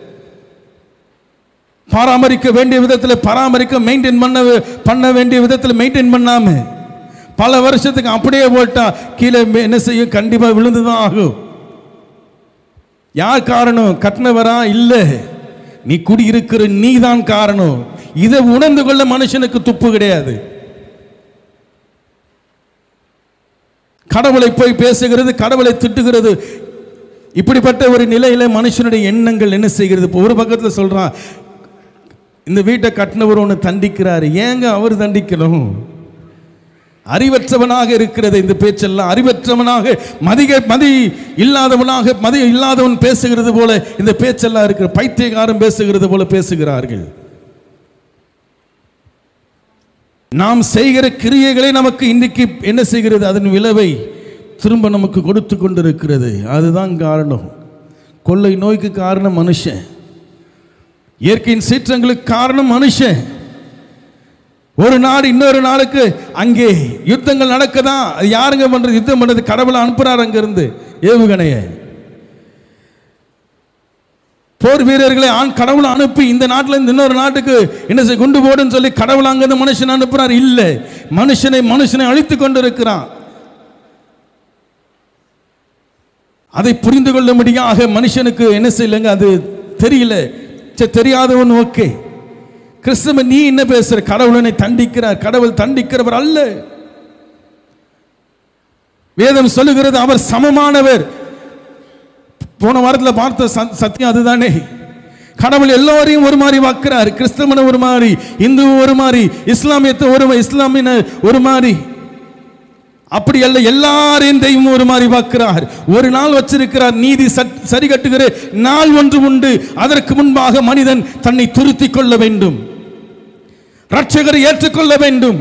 Speaker 1: பராமரிக்க வேண்டிய விதத்தில் பராமரிக்க மெயின்டைன் பண்ண பண்ண வேண்டிய விதத்தில் மெயின்டைன் பண்ணாம பல வருஷத்துக்கு அப்படியே போட்டா கீழே மே- என்ன செய்யும் கண்டிப்பா விழுந்துதான் ஆகும் யார் காரணம் கட்டினவரா இல்ல நீ குடியிருக்கிற நீ தான் காரணம் இதை உணர்ந்து கொள்ள மனுஷனுக்கு துப்பு கிடையாது கடவுளை போய் பேசுகிறது கடவுளை திட்டுகிறது இப்படிப்பட்ட ஒரு நிலையில மனுஷனுடைய எண்ணங்கள் என்ன செய்கிறது இப்போ ஒரு பக்கத்துல சொல்றான் இந்த வீட்டை கட்டினவர் ஒன்று தண்டிக்கிறாரு ஏங்க அவர் தண்டிக்கணும் அறிவற்றவனாக இருக்கிறது இந்த பேச்செல்லாம் அறிவற்றவனாக மதிக மதி இல்லாதவனாக மதி இல்லாதவன் பேசுகிறது போல இந்த பேச்செல்லாம் இருக்கிற பைத்தியக்காரன் பேசுகிறது போல பேசுகிறார்கள் நாம் செய்கிற கிரியைகளை நமக்கு இன்னைக்கு என்ன செய்கிறது அதன் விளைவை திரும்ப நமக்கு கொடுத்து கொண்டிருக்கிறது அதுதான் காரணம் கொள்ளை நோய்க்கு காரணம் மனுஷன் இயற்கையின் சீற்றங்களுக்கு காரணம் மனுஷன் ஒரு நாடு இன்னொரு நாளுக்கு அங்கே யுத்தங்கள் நடக்குதா அது யாருங்க பண்றது யுத்தம் பண்றது கடவுளை அனுப்புறாரு அங்கிருந்து ஏவுகணைய போர் வீரர்களை ஆண் கடவுளை அனுப்பி இந்த நாட்டில் இருந்து இன்னொரு நாட்டுக்கு என்ன செய்ய கொண்டு போடுன்னு சொல்லி கடவுள் அங்கிருந்து மனுஷன் அனுப்புறார் இல்ல மனுஷனை மனுஷனை அழித்து கொண்டிருக்கிறான் அதை புரிந்து கொள்ள முடியாத மனுஷனுக்கு என்ன செய்யலங்க அது தெரியல சரி, தெரியாதவன் ஓகே கிறிஸ்தவ நீ என்ன பேசுற கடவுளனை தண்டிக்கிறார் கடவுள் தண்டிக்கிறவர் அல்ல வேதம் சொல்லுகிறது அவர் சமமானவர் போன வாரத்தில் பார்த்த ச- சத்தியம் அதுதானே கடவுள் எல்லோரையும் ஒரு மாதிரி வாக்குறார் கிறிஸ்தவனை ஒரு மாதிரி இந்து ஒரு மாதிரி இஸ்லாமியத்தை ஒரு இஸ்லாமியன ஒரு மாதிரி அப்படி அல்ல எல்லாரையும் தெய்வம் ஒரு மாதிரி பார்க்கிறார் ஒரு நாள் வச்சிருக்கிறார் நீதி சட்- சரி கட்டுகிற நாள் ஒன்று உண்டு அதற்கு முன்பாக மனிதன் தன்னை துருத்திக் கொள்ள வேண்டும் ரட்சகரை ஏற்றுக்கொள்ள வேண்டும்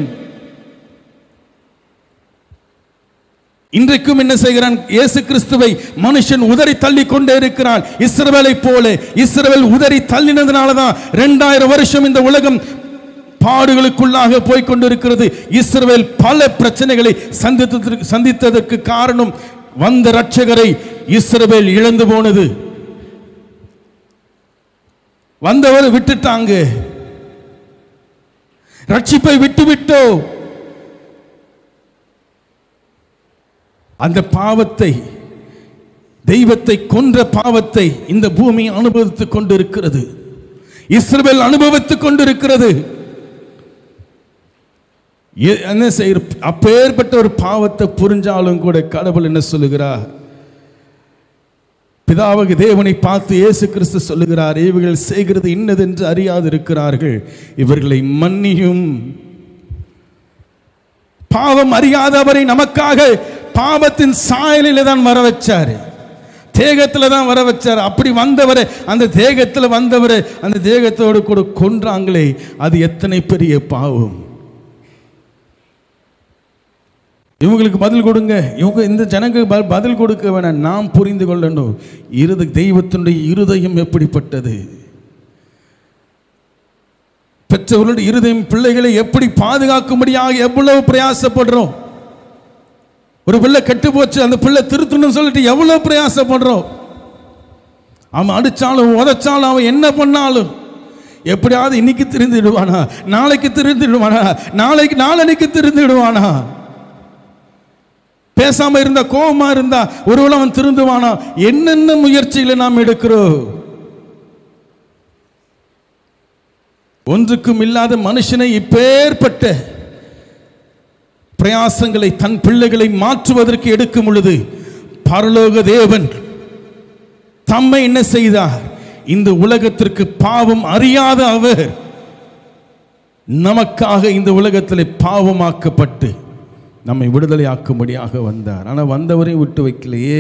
Speaker 1: இன்றைக்கும் என்ன செய்கிறான் இயேசு கிறிஸ்துவை மனுஷன் உதறி தள்ளி கொண்டே இருக்கிறான் இஸ்ரவேலை போல இஸ்ரவேல் உதறி தள்ளினதுனால தான் ரெண்டாயிரம் வருஷம் இந்த உலகம் பாடுகளுக்குள்ளாக போய் கொண்டிருக்கிறது இஸ்ரவேல் பல பிரச்சனைகளை சந்தித்ததற்கு சந்தித்ததற்கு காரணம் வந்த ரட்சகரை இஸ்ரவேல் இழந்து போனது வந்தவர் விட்டுட்டாங்க ரட்சிப்பை விட்டு விட்டோ அந்த பாவத்தை தெய்வத்தை கொன்ற பாவத்தை இந்த பூமி அனுபவித்துக் கொண்டிருக்கிறது இஸ்ரவேல் அனுபவித்துக் கொண்டிருக்கிறது எ- என்ன செய்ய அப்பேற்பட்ட ஒரு பாவத்தை புரிஞ்சாலும் கூட கடவுள் என்ன சொல்லுகிறார் பிதாவுக்கு தேவனை பார்த்து இயேசு கிறிஸ்து சொல்லுகிறார் இவர்கள் செய்கிறது இன்னதென்று அறியாது இருக்கிறார்கள் இவர்களை மன்னியும் பாவம் அறியாதவரை நமக்காக பாவத்தின் சாயலிலே தான் வர வச்சாரு தேகத்தில் தான் வர வச்சார் அப்படி வந்தவரை அந்த தேகத்தில் வந்தவரை அந்த தேகத்தோடு கூட கொன்றாங்களே அது எத்தனை பெரிய பாவம் இவங்களுக்கு பதில் கொடுங்க இவங்க இந்த ஜனங்க ப- பதில் கொடுக்க வேணாம் நாம் புரிந்து கொள்ளணும் இருத தெய்வத்தினுடைய இருதயம் எப்படிப்பட்டது பெற்றவர்களுடைய இருதயம் பிள்ளைகளை எப்படி பாதுகாக்கும்படியாக எவ்வளவு பிரயாசப்படுறோம் ஒரு பிள்ளை கெட்டு போச்சு அந்த பிள்ளை திருத்தணும்னு சொல்லிட்டு எவ்வளவு பிரயாசப்படுறோம் அவன் அடிச்சாலும் உதைச்சாலும் அவன் என்ன பண்ணாலும் எப்படியாவது இன்னைக்கு திருந்திடுவானா நாளைக்கு திருந்திடுவானா நாளைக்கு நாளனைக்கு திருந்திடுவானா பேசாம இருந்தா கோபமா இருந்தா ஒருவேளை அவன் திருந்துவானா என்னென்ன முயற்சிகளை நாம் எடுக்கிறோம் ஒன்றுக்கும் இல்லாத மனுஷனை இப்பேற்பட்ட பிரயாசங்களை தன் பிள்ளைகளை மாற்றுவதற்கு எடுக்கும் பொழுது பரலோக தேவன் தம்மை என்ன செய்தார் இந்த உலகத்திற்கு பாவம் அறியாத அவர் நமக்காக இந்த உலகத்தில் பாவமாக்கப்பட்டு நம்மை விடுதலையாக்கும்படியாக வந்தார் ஆனால் வந்தவரை விட்டு வைக்கலையே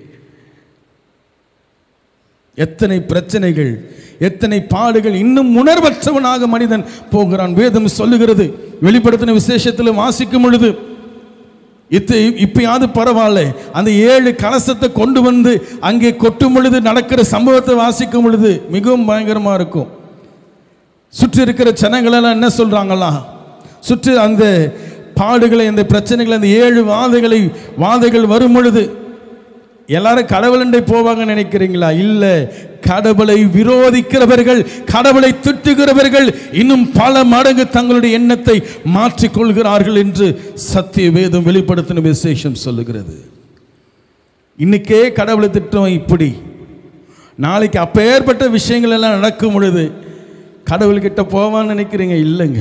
Speaker 1: எத்தனை பிரச்சனைகள் எத்தனை பாடுகள் இன்னும் உணர்வற்றவனாக மனிதன் போகிறான் வேதம் சொல்லுகிறது வெளிப்படுத்தின விசேஷத்தில் வாசிக்கும் பொழுது இத்து இப்பயாவது பரவாயில்ல அந்த ஏழு கலசத்தை கொண்டு வந்து அங்கே கொட்டும் பொழுது நடக்கிற சம்பவத்தை வாசிக்கும் பொழுது மிகவும் பயங்கரமா இருக்கும் சுற்றி இருக்கிற ஜனங்களெல்லாம் என்ன சொல்றாங்களா சுற்றி அந்த பாடுகளை அந்த பிரச்சனைகளை அந்த ஏழு வாதைகளை வாதைகள் வரும் பொழுது எல்லாரும் கடவுளண்டை போவாங்கன்னு நினைக்கிறீங்களா இல்ல கடவுளை விரோதிக்கிறவர்கள் கடவுளை திட்டுகிறவர்கள் இன்னும் பல மடங்கு தங்களுடைய எண்ணத்தை மாற்றிக்கொள்கிறார்கள் என்று சத்திய வேதம் வெளிப்படுத்தின விசேஷம் சொல்லுகிறது இன்னைக்கே கடவுளை திட்டம் இப்படி நாளைக்கு அப்பேற்பட்ட விஷயங்கள் எல்லாம் நடக்கும் பொழுது கடவுள்கிட்ட போவான்னு நினைக்கிறீங்க இல்லைங்க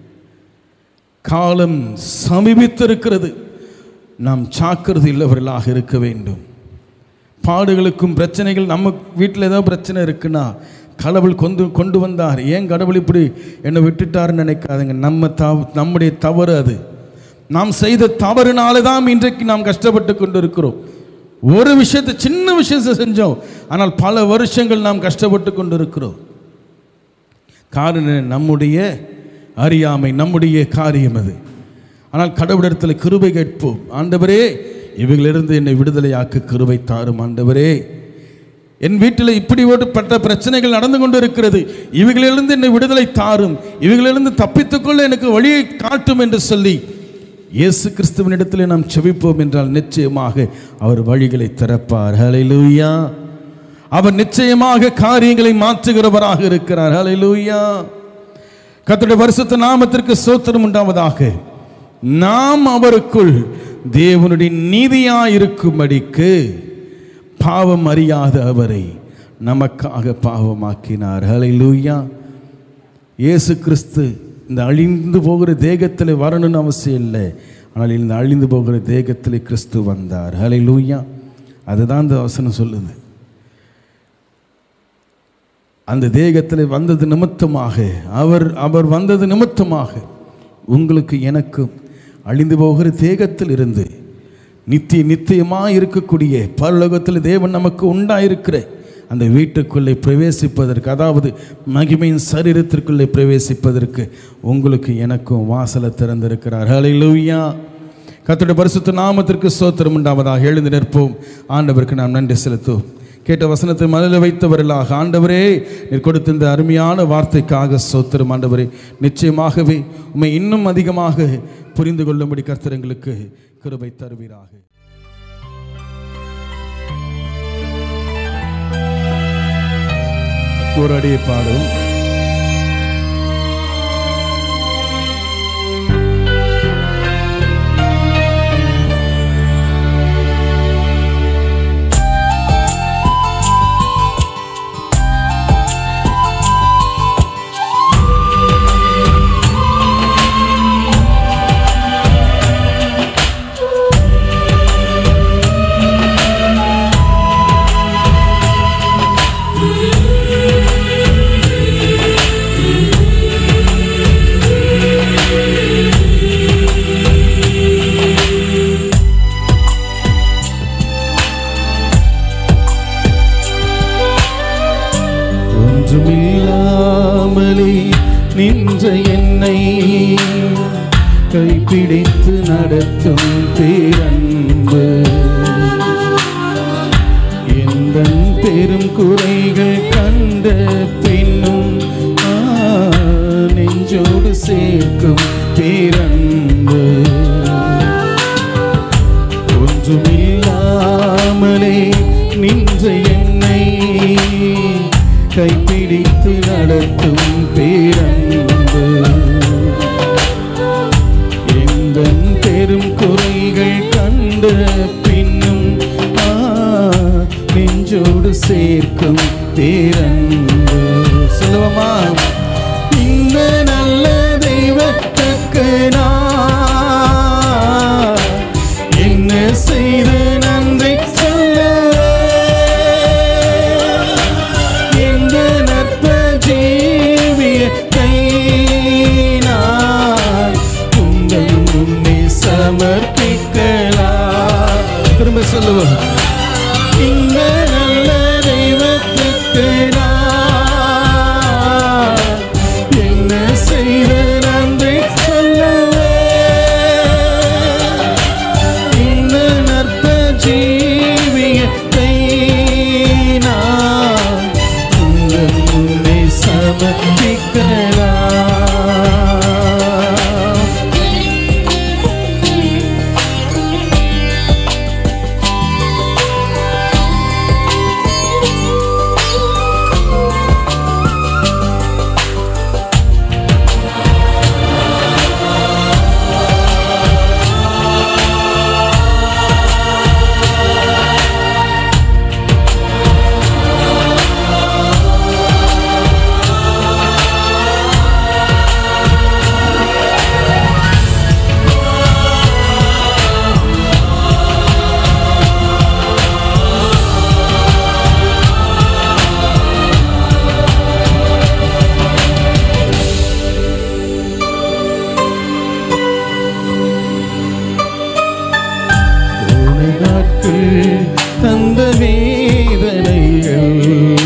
Speaker 1: காலம் சமீபித்திருக்கிறது நாம் சாக்கிரதை உள்ளவர்களாக இருக்க வேண்டும் பாடுகளுக்கும் பிரச்சனைகள் நம்ம வீட்டில் ஏதோ பிரச்சனை இருக்குன்னா கடவுள் கொண்டு கொண்டு வந்தார் ஏன் கடவுள் இப்படி என்னை விட்டுட்டாருன்னு நினைக்காதுங்க நம்ம தவ நம்முடைய தவறு அது நாம் செய்த தவறுனால தான் இன்றைக்கு நாம் கஷ்டப்பட்டு கொண்டு இருக்கிறோம் ஒரு விஷயத்தை சின்ன விஷயத்தை செஞ்சோம் ஆனால் பல வருஷங்கள் நாம் கஷ்டப்பட்டு கொண்டு இருக்கிறோம் காரணம் நம்முடைய அறியாமை நம்முடைய காரியம் அது ஆனால் கடவுளிடத்தில் கிருபை கேட்போம் ஆண்டவரே இவைகளிலிருந்து என்னை விடுதலையாக்க கிருபை தாரும் ஆண்டவரே என் வீட்டில் இப்படி பட்ட பிரச்சனைகள் நடந்து கொண்டு இருக்கிறது இவைகளிலிருந்து என்னை விடுதலை தாரும் இவைகளிலிருந்து தப்பித்துக்கொள்ள எனக்கு வழியை காட்டும் என்று சொல்லி இயேசு கிறிஸ்துவின் இடத்திலே நாம் செபிப்போம் என்றால் நிச்சயமாக அவர் வழிகளை திறப்பார் ஹalleluya அவர் நிச்சயமாக காரியங்களை மாற்றுகிறவராக இருக்கிறார் ஹalleluya கர்த்தருடைய பரிசுத்த நாமத்திற்கு சோத்திரம் உண்டாவதாக நாம் அவருக்குள் தேவனுடைய நீதியாயிருக்கும்படிக்கு பாவம் அறியாத அவரை நமக்காக பாவமாக்கினார் ஹalleluya இயேசு கிறிஸ்து இந்த அழிந்து போகிற தேகத்தில் வரணும்னு அவசியம் இல்லை ஆனால் இந்த அழிந்து போகிற தேகத்தில் கிறிஸ்து வந்தார் ஹalleluya அதுதான் இந்த வசனம் சொல்லுது அந்த தேகத்தில் வந்தது நிமித்தமாக அவர் அவர் வந்தது நிமித்தமாக உங்களுக்கு எனக்கும் அழிந்து போகிற தேகத்தில் இருந்து நித்திய நித்தியமாக இருக்கக்கூடிய பரலோகத்தில் தேவன் நமக்கு உண்டாயிருக்கிற அந்த வீட்டுக்குள்ளே பிரவேசிப்பதற்கு அதாவது மகிமையின் சரீரத்திற்குள்ளே பிரவேசிப்பதற்கு உங்களுக்கு எனக்கும் வாசலை திறந்திருக்கிறார் ஹalleluya கர்த்தருடைய பரிசுத்த நாமத்திற்கு சோத்திரம் உண்டாவதாக எழுந்து நிற்போம் ஆண்டவருக்கு நாம் நன்றி செலுத்துவோம் கேட்ட வசனத்தை மனதில் வைத்தவர்களாக ஆண்டவரே நீர் கொடுத்த இந்த அருமையான வார்த்தைக்காக சோத்திரம் ஆண்டவரே நிச்சயமாகவே உம்மை இன்னும் அதிகமாக புரிந்து கொள்ளும்படி கர்த்தர் எங்களுக்கு கிருபை தருவீராக ஒரு அடியை பாடும் ஒன்றுமில்லாமலே நின்ற என்னை கைப்பிடித்து நடத்தும் பேரன்பு எந்த பெரும் குறைகள் கண்ட பின்னும் ஆ, நெஞ்ச நெஞ்சோடு சேர்க்கும் பேரன்பு ஒன்றுமில்லாமலே நின்ற என்னை கைப்பிடித்து நடத்தும் பேரன்பு எந்த பெரும் குறைகள் கண்ட பின்னும் ஆ, நெஞ்சோடு சேர்க்கும் பேரன்பு சொல்லுவோமா இந்த நல்ல தெய்வத்துக்கு நான் என்ன செய்து நன்றி சொல்லுவேன் எந்த நற்ப ஜீவியத்தை நான் உங்கள் முன்னே சமர்ப்பிக்கலாம் திரும்ப சொல்லுவோம் இந்த நல்ல தெய்வத்துக்கு நான் என்ன செய்த நன்றி சொல்லுவேன் இந்த நற்ப ஜீவியத்தை நான் உங்கள் முன்னே சமர்ப்பிக்கலாம் போன நாட்கள் தந்த வேதனைகள்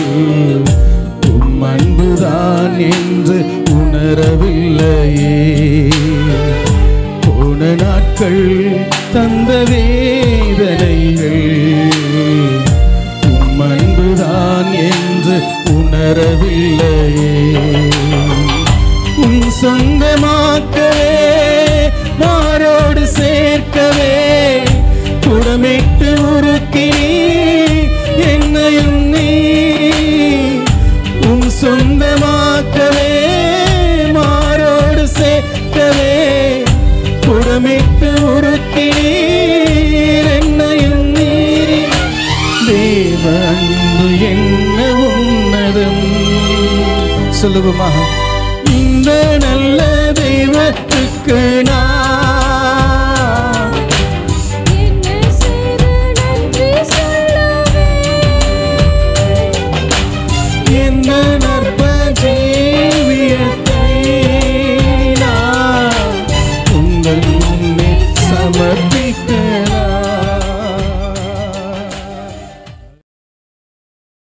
Speaker 1: உம் அன்புதான் என்று உணரவில்லையே போன நாட்கள் தந்த வேதனைகள் உம் அன்புதான் என்று உணரவில்லையே உன் சொந்தமாக்கவே மாரோடு சேர்க்கவே குடமிட்டு உருக்கி என்னையும் நீ உன் சொந்தமாக்கவே மாரோடு சேர்க்கவே குடமிட்டு உருக்கி என்னையும் நீ தேவ அன்பு என்ன உன்னதம் சொல்லுவோமா இந்த நல்ல தெய்வத்துக்கு நான்
Speaker 2: என்ன செய்து நன்றி சொல்லுவேன்
Speaker 1: என்ன நற்ப ஜீவியத்தை நான் உங்கள் முன்னே சமர்ப்பிக்க